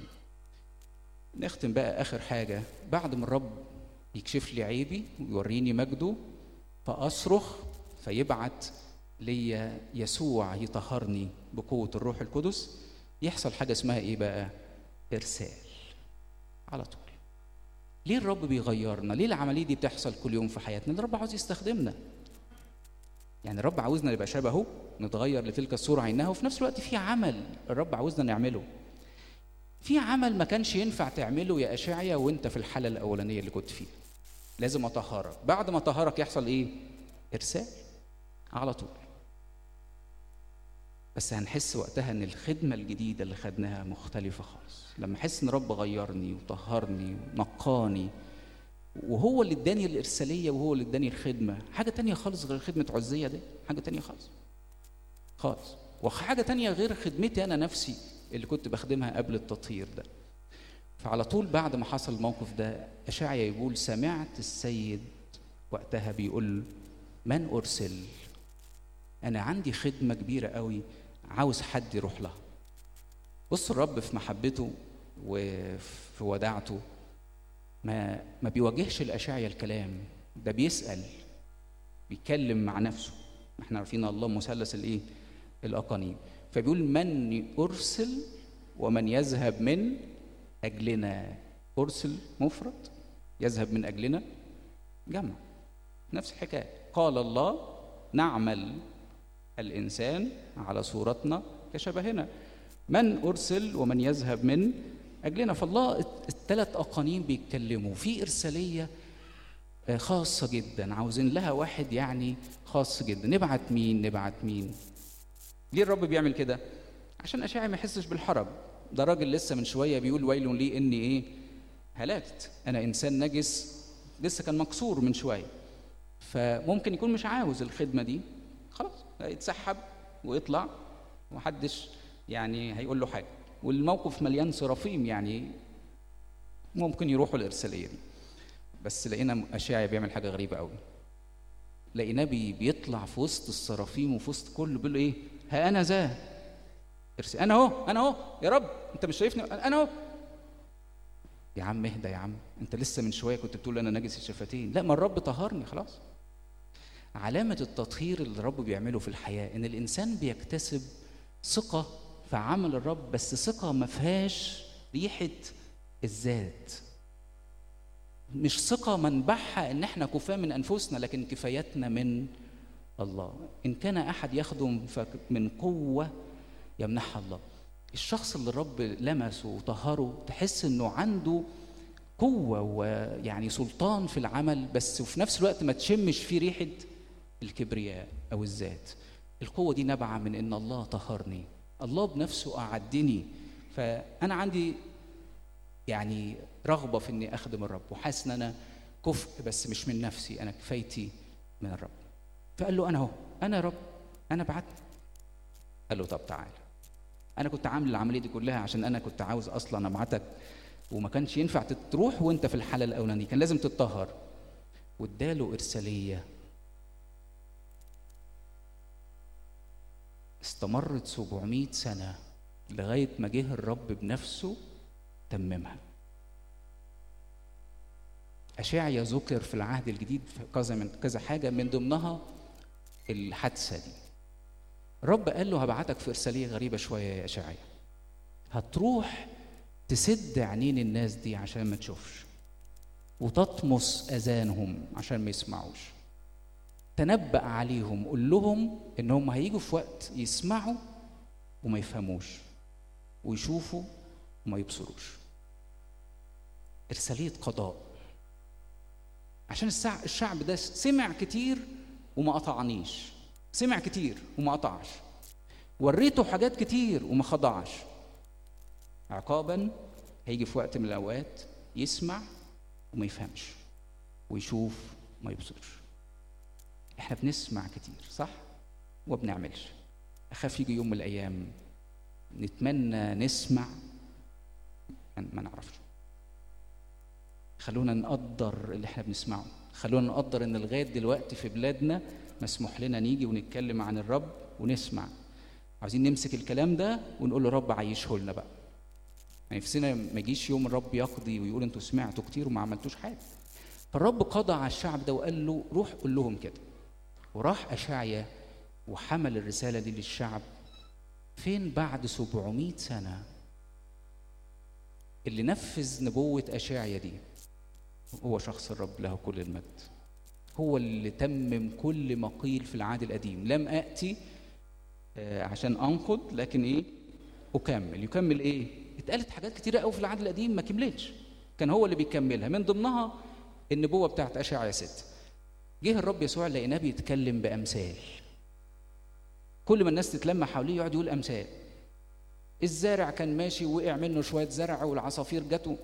[SPEAKER 1] نختم بقى اخر حاجه بعد ما الرب يكشف لي عيبي ويوريني مجده فاصرخ فيبعت ليا يسوع يطهرني بقوه الروح القدس يحصل حاجه اسمها ايه بقى ارسال على طول ليه الرب بيغيرنا ليه العمليه دي بتحصل كل يوم في حياتنا الرب عاوز يستخدمنا يعني الرب عاوزنا نبقى شبهه نتغير لتلك الصوره عينها وفي نفس الوقت في عمل الرب عاوزنا نعمله في عمل ما كانش ينفع تعمله يا اشعيا وانت في الحاله الاولانيه اللي كنت فيها لازم اطهرك بعد ما اطهرك يحصل ايه ارسال على طول بس هنحس وقتها ان الخدمه الجديده اللي خدناها مختلفه خالص لما احس ان رب غيرني وطهرني ونقاني وهو اللي اداني الارساليه وهو اللي اداني الخدمه حاجه تانية خالص غير خدمه عزيه دي حاجه تانية خالص خالص وحاجه تانية غير خدمتي انا نفسي اللي كنت بخدمها قبل التطهير ده فعلى طول بعد ما حصل الموقف ده اشعيا يقول سمعت السيد وقتها بيقول من ارسل انا عندي خدمه كبيره قوي عاوز حد يروح لها بص الرب في محبته وفي وداعته ما ما بيواجهش الاشعيا الكلام ده بيسال بيتكلم مع نفسه احنا عارفين الله مثلث الايه الاقانيم فبيقول من ارسل ومن يذهب من اجلنا ارسل مفرد يذهب من اجلنا جمع نفس الحكايه قال الله نعمل الانسان على صورتنا كشبهنا من ارسل ومن يذهب من اجلنا فالله الثلاث اقانيم بيتكلموا في ارساليه خاصه جدا عاوزين لها واحد يعني خاص جدا نبعت مين نبعت مين ليه الرب بيعمل كده عشان اشعيا ما يحسش بالحرج ده راجل لسه من شويه بيقول ويل لي اني ايه هلكت انا انسان نجس لسه كان مكسور من شويه فممكن يكون مش عاوز الخدمه دي خلاص يتسحب ويطلع ومحدش يعني هيقول له حاجه والموقف مليان صرافيم يعني ممكن يروحوا الارساليه دي بس لقينا اشعيا بيعمل حاجه غريبه قوي لقيناه بي بيطلع في وسط الصرافيم وفي وسط كله بيقول له ايه ها انا ذا ارسل انا اهو انا اهو يا رب انت مش شايفني انا اهو يا عم اهدى يا عم انت لسه من شويه كنت بتقول انا نجس الشفتين لا ما الرب طهرني خلاص علامة التطهير اللي الرب بيعمله في الحياة إن الإنسان بيكتسب ثقة في عمل الرب بس ثقة ما فيهاش ريحة الذات مش ثقة منبعها إن إحنا كفاة من أنفسنا لكن كفايتنا من الله إن كان أحد يخدم من قوة يمنحها الله الشخص اللي الرب لمسه وطهره تحس إنه عنده قوة ويعني سلطان في العمل بس وفي نفس الوقت ما تشمش فيه ريحة الكبرياء او الذات القوه دي نابعه من ان الله طهرني الله بنفسه اعدني فانا عندي يعني رغبه في اني اخدم الرب وحاسس ان انا كفء بس مش من نفسي انا كفايتي من الرب فقال له انا اهو انا رب انا بعتني قال له طب تعالى انا كنت عامل العمليه دي كلها عشان انا كنت عاوز اصلا ابعتك وما كانش ينفع تروح وانت في الحاله الاولانيه كان لازم تتطهر واداله إرسالية استمرت 700 سنة لغاية ما جه الرب بنفسه تممها أشعيا ذكر في العهد الجديد في كذا من كذا حاجة من ضمنها الحادثة دي الرب قال له هبعتك في إرسالية غريبة شوية يا أشعيا هتروح تسد عينين الناس دي عشان ما تشوفش وتطمس اذانهم عشان ما يسمعوش تنبأ عليهم قول لهم ان هم هيجوا في وقت يسمعوا وما يفهموش ويشوفوا وما يبصروش إرسالية قضاء عشان الشعب ده سمع كتير وما قطعنيش سمع كتير وما قطعش وريته حاجات كتير وما خضعش عقابا هيجي في وقت من الاوقات يسمع وما يفهمش ويشوف وما يبصرش احنا بنسمع كتير صح وما بنعملش اخاف يجي يوم من الايام نتمنى نسمع ما نعرفش خلونا نقدر اللي احنا بنسمعه خلونا نقدر ان لغايه دلوقتي في بلادنا مسموح لنا نيجي ونتكلم عن الرب ونسمع عاوزين نمسك الكلام ده ونقول له رب عيشه لنا بقى يعني نفسنا ما يجيش يوم الرب يقضي ويقول انتوا سمعتوا كتير وما عملتوش حاجه فالرب قضى على الشعب ده وقال له روح قول لهم كده وراح اشعيا وحمل الرساله دي للشعب فين بعد 700 سنه اللي نفذ نبوه اشعيا دي هو شخص الرب له كل المجد هو اللي تمم كل ما قيل في العهد القديم لم اتي آه، عشان انقض لكن ايه اكمل يكمل ايه اتقالت حاجات كتيره قوي في العهد القديم ما كملتش كان هو اللي بيكملها من ضمنها النبوه بتاعت اشعيا 6 جه الرب يسوع لقيناه بيتكلم بامثال كل ما الناس تتلم حواليه يقعد يقول امثال الزارع كان ماشي وقع منه شويه زرع والعصافير جاته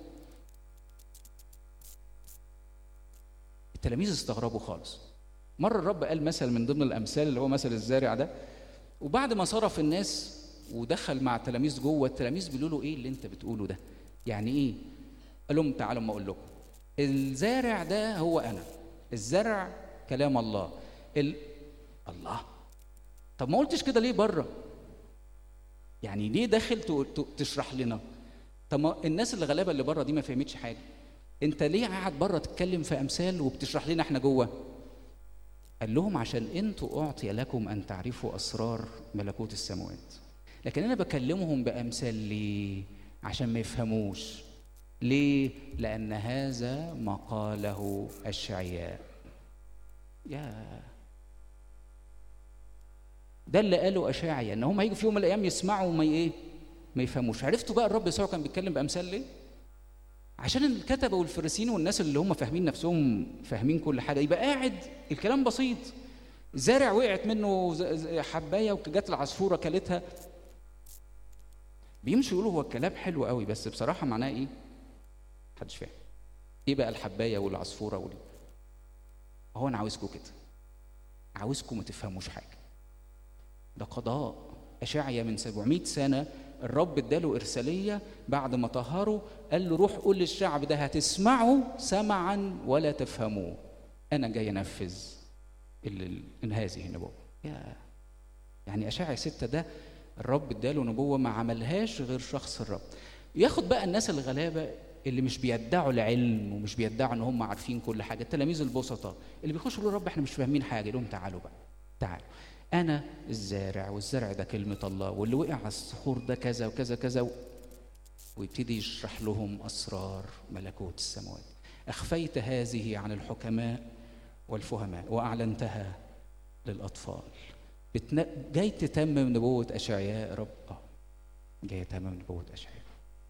[SPEAKER 1] التلاميذ استغربوا خالص مره الرب قال مثل من ضمن الامثال اللي هو مثل الزارع ده وبعد ما صرف الناس ودخل مع التلاميذ جوه التلاميذ بيقولوا له ايه اللي انت بتقوله ده يعني ايه قال لهم تعالوا ما اقول لكم الزارع ده هو انا الزرع كلام الله ال... الله طب ما قلتش كده ليه بره يعني ليه داخل تشرح لنا طب ما الناس اللي غلابه اللي بره دي ما فهمتش حاجه انت ليه قاعد بره تتكلم في امثال وبتشرح لنا احنا جوه قال لهم عشان انتوا اعطي لكم ان تعرفوا اسرار ملكوت السماوات لكن انا بكلمهم بامثال ليه عشان ما يفهموش ليه لان هذا ما قاله اشعياء يا ده اللي قاله اشعيا ان هم هيجوا في يوم من الايام يسمعوا وما ايه ما يفهموش عرفتوا بقى الرب يسوع كان بيتكلم بامثال ليه عشان الكتبه والفريسين والناس اللي هم فاهمين نفسهم فاهمين كل حاجه يبقى قاعد الكلام بسيط زارع وقعت منه حبايه وجت العصفوره كلتها بيمشوا يقولوا هو الكلام حلو قوي بس بصراحه معناه ايه محدش فاهم ايه بقى الحبايه والعصفوره وال هو انا عاوزكم كده عاوزكم ما تفهموش حاجه ده قضاء اشعيا من 700 سنه الرب اداله ارساليه بعد ما طهره قال له روح قول للشعب ده هتسمعوا سمعا ولا تفهموه انا جاي انفذ ان هذه النبوه يا يعني اشعيا ستة ده الرب اداله نبوه ما عملهاش غير شخص الرب ياخد بقى الناس الغلابه اللي مش بيدعوا العلم ومش بيدعوا ان هم عارفين كل حاجه التلاميذ البسطاء اللي بيخشوا يقولوا رب احنا مش فاهمين حاجه يقول لهم تعالوا بقى تعالوا انا الزارع والزرع ده كلمه الله واللي وقع على الصخور ده كذا وكذا كذا ويبتدي يشرح لهم اسرار ملكوت السماوات اخفيت هذه عن الحكماء والفهماء واعلنتها للاطفال بتن... جاي تتمم نبوة أشعياء يا رب اه جاي تتمم نبوة أشعياء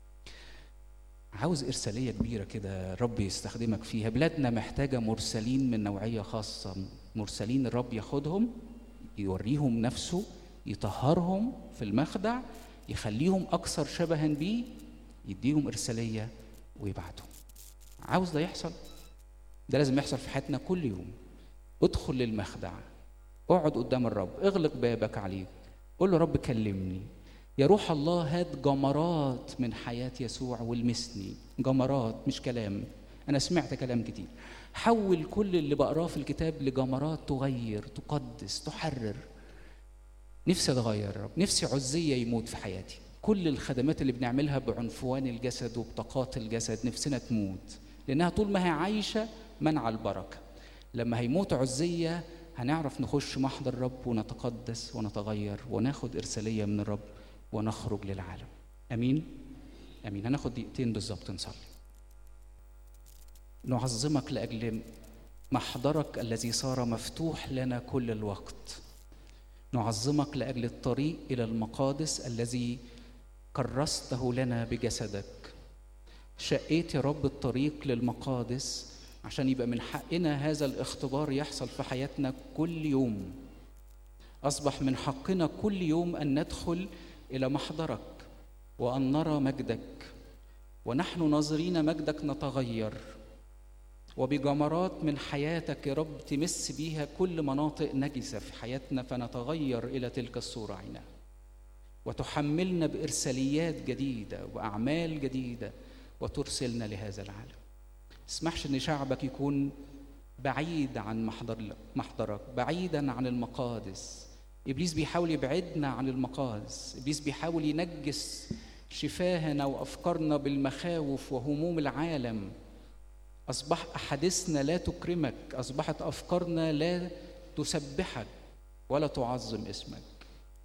[SPEAKER 1] عاوز إرسالية كبيرة كده رب يستخدمك فيها بلادنا محتاجة مرسلين من نوعية خاصة مرسلين الرب ياخدهم يوريهم نفسه يطهرهم في المخدع يخليهم أكثر شبها بيه يديهم إرسالية ويبعتهم عاوز ده يحصل ده لازم يحصل في حياتنا كل يوم ادخل للمخدع اقعد قدام الرب اغلق بابك عليه قول له رب كلمني يا روح الله هات جمرات من حياة يسوع والمسني جمرات مش كلام انا سمعت كلام كتير حول كل اللي بقراه في الكتاب لجمرات تغير تقدس تحرر نفسي اتغير يا رب نفسي عزيه يموت في حياتي كل الخدمات اللي بنعملها بعنفوان الجسد وبطاقات الجسد نفسنا تموت لانها طول ما هي عايشه منع البركه لما هيموت عزيه هنعرف نخش محضر الرب ونتقدس ونتغير وناخد ارساليه من الرب ونخرج للعالم امين امين هناخد دقيقتين بالظبط نصلي نعظمك لاجل محضرك الذي صار مفتوح لنا كل الوقت نعظمك لاجل الطريق الى المقادس الذي كرسته لنا بجسدك شقيت يا رب الطريق للمقادس عشان يبقى من حقنا هذا الاختبار يحصل في حياتنا كل يوم اصبح من حقنا كل يوم ان ندخل الى محضرك وان نرى مجدك ونحن ناظرين مجدك نتغير وبجمرات من حياتك يا رب تمس بيها كل مناطق نجسه في حياتنا فنتغير الى تلك الصوره عينها وتحملنا بارساليات جديده واعمال جديده وترسلنا لهذا العالم اسمحش ان شعبك يكون بعيد عن محضر محضرك بعيدا عن المقادس ابليس بيحاول يبعدنا عن المقادس ابليس بيحاول ينجس شفاهنا وافكارنا بالمخاوف وهموم العالم اصبح احاديثنا لا تكرمك اصبحت افكارنا لا تسبحك ولا تعظم اسمك